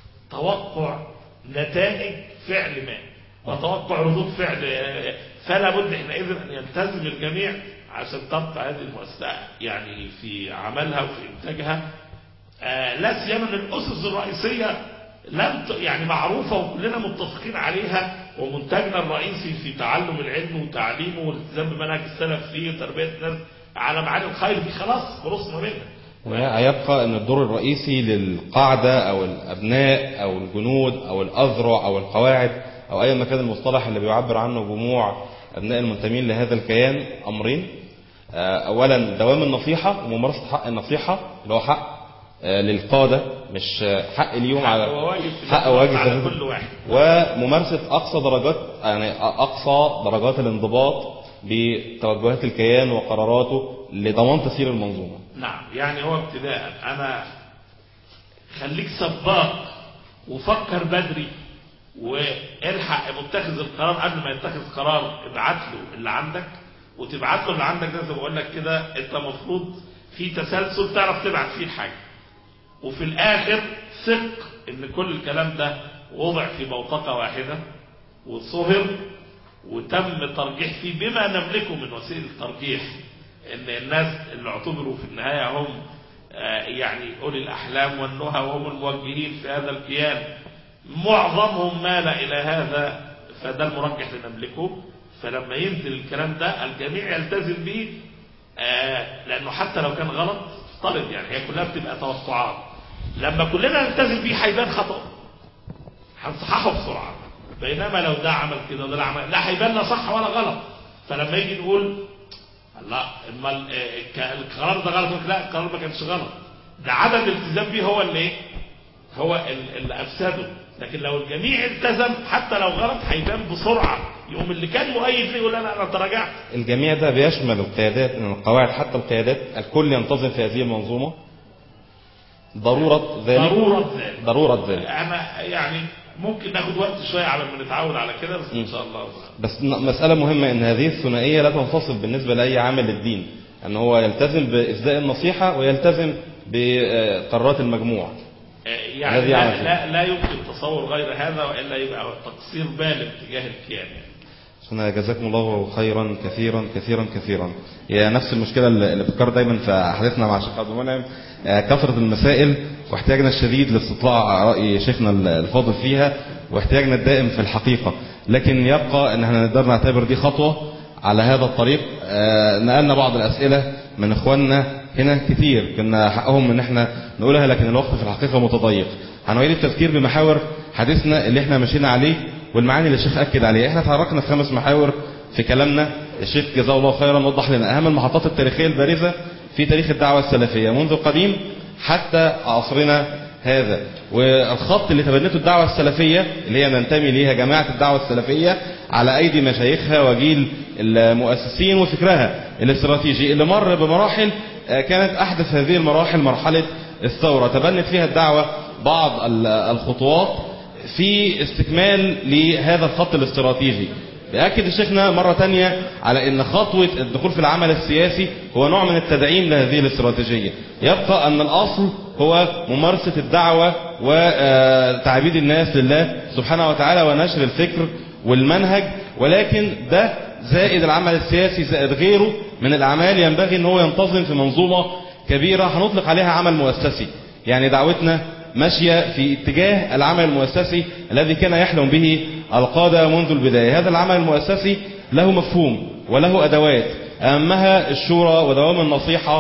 توقع نتائج فعل ما وتوقع ردود فعل آه، فلا بد حينئذ ان يلتزم الجميع عشان تبقى هذه المؤسسه يعني في عملها وفي انتاجها آه، لا سيما ان الاسس الرئيسيه لم ت- يعني معروفه وكلنا متفقين عليها ومنتجنا الرئيسي في تعلم العلم وتعليمه والالتزام بمنهج السلف فيه وتربيه الناس على معاني الخير دي خلاص خلصنا منها هيبقى ان الدور الرئيسي للقاعدة او الابناء او الجنود او الاذرع او القواعد او اي مكان المصطلح اللي بيعبر عنه جموع ابناء المنتمين لهذا الكيان امرين آه، اولا دوام النصيحة وممارسة حق النصيحة اللي هو حق آه، للقادة مش آه، حق اليوم على وواجب في حق واجب على في- كل واحد وممارسة أقصى درجات يعني أقصى درجات الانضباط بتوجهات الكيان وقراراته لضمان تسيير المنظومة نعم يعني هو ابتداء انا خليك سباق وفكر بدري والحق متخذ القرار قبل ما يتخذ قرار ابعت له اللي عندك وتبعت له اللي عندك ده زي ما بقول لك كده انت المفروض في تسلسل تعرف تبعت فيه الحاجه وفي الاخر ثق ان كل الكلام ده وضع في بوتقه واحده وصهر وتم ترجيح فيه بما نملكه من وسيله ترجيح ان الناس اللي اعتبروا في النهايه هم آه، يعني اولي الاحلام والنهى وهم الموجهين في هذا الكيان معظمهم مال الى هذا فده المرجح اللي نملكه فلما ينزل الكلام ده الجميع يلتزم به آه، لانه حتى لو كان غلط افترض يعني هي كلها بتبقى توقعات لما كلنا نلتزم بيه هيبان خطأ هنصححه بسرعة بينما لو ده عمل كده وده عمل لا هيبان لا صح ولا غلط فلما يجي نقول لا اما ال- آه، الك- القرار ده غلط يقول لك لا القرار ما كانش غلط ده عدم الالتزام بيه هو اللي ايه هو ال- اللي افسده لكن لو الجميع التزم حتى لو غلط هيبان بسرعه يقوم اللي كان مؤيد ليه يقول لا انا تراجعت الجميع ده بيشمل القيادات القواعد حتى القيادات الكل ينتظم في هذه المنظومة ضرورة ذلك ضروره ذلك ضرورة ذلك انا يعني ممكن ناخد وقت شويه على ما نتعود على كده بس ان شاء الله بس ن- مسألة مهمة ان هذه الثنائية لا تنفصل بالنسبة لأي عامل الدين ان هو يلتزم بإسداء النصيحة ويلتزم بقرارات المجموع يعني هذه على لا, خير. لا, لا يمكن تصور غير هذا والا يبقى تقصير بالغ تجاه الكيان يعني. أنا جزاكم الله خيرا كثيرا كثيرا كثيرا هي نفس المشكلة اللي اللي بتذكر دايما في حديثنا مع الشيخ عبد المنعم آه، كثرة المسائل واحتياجنا الشديد لاستطلاع رأي شيخنا الفاضل فيها واحتياجنا الدائم في الحقيقة لكن يبقى ان احنا نقدر نعتبر دي خطوة على هذا الطريق آه، نقلنا بعض الأسئلة من إخواننا هنا كتير كنا حقهم ان احنا نقولها لكن الوقت في الحقيقة متضيق هنعيد التذكير بمحاور حديثنا اللي احنا مشينا عليه والمعاني اللي الشيخ أكد عليها احنا تحركنا في خمس محاور في كلامنا الشيخ جزاه الله خيرا وضح لنا أهم المحطات التاريخية البارزة في تاريخ الدعوة السلفية منذ القديم حتى عصرنا هذا والخط اللي تبنته الدعوة السلفية اللي هي ننتمي ليها جماعة الدعوة السلفية على أيدي مشايخها وجيل المؤسسين وفكرها الاستراتيجي اللي مر بمراحل آه، كانت أحدث هذه المراحل مرحلة الثورة تبنت فيها الدعوة بعض ال- الخطوات في استكمال لهذا الخط الاستراتيجي بيأكد الشيخنا مرة تانية على ان خطوة الدخول في العمل السياسي هو نوع من التدعيم لهذه الاستراتيجية يبقى ان الاصل هو ممارسة الدعوة وتعبيد الناس لله سبحانه وتعالى ونشر الفكر والمنهج ولكن ده زائد العمل السياسي زائد غيره من الاعمال ينبغي ان هو ينتظم في منظومة كبيرة هنطلق عليها عمل مؤسسي يعني دعوتنا ماشية في اتجاه العمل المؤسسي الذي كان يحلم به القادة منذ البداية هذا العمل المؤسسي له مفهوم وله أدوات أهمها الشورى ودوام النصيحة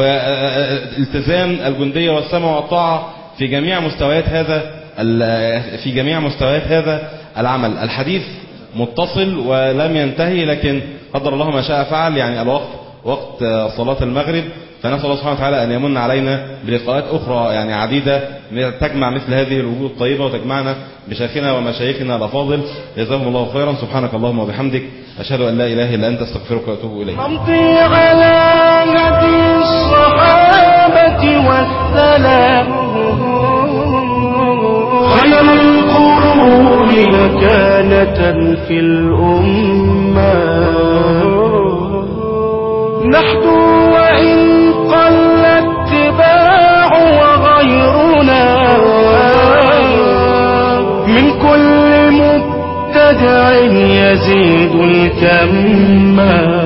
والتزام الجندية والسمع والطاعة في جميع مستويات هذا ال- في جميع مستويات هذا العمل الحديث متصل ولم ينتهي لكن قدر الله ما شاء فعل يعني الوقت وقت صلاة المغرب فنسأل الله سبحانه وتعالى أن يمن علينا بلقاءات أخرى يعني عديدة تجمع مثل هذه الوجوه الطيبة وتجمعنا بشيخنا ومشايخنا الأفاضل جزاهم الله خيرا سبحانك اللهم وبحمدك أشهد أن لا إله إلا أنت استغفرك وأتوب إليك أمضي على هدي الصحابة والسلام خير القرون مكانة في الأمة نحدو وإن قل اتباع وغيرنا من كل مبتدع يزيد الكمّا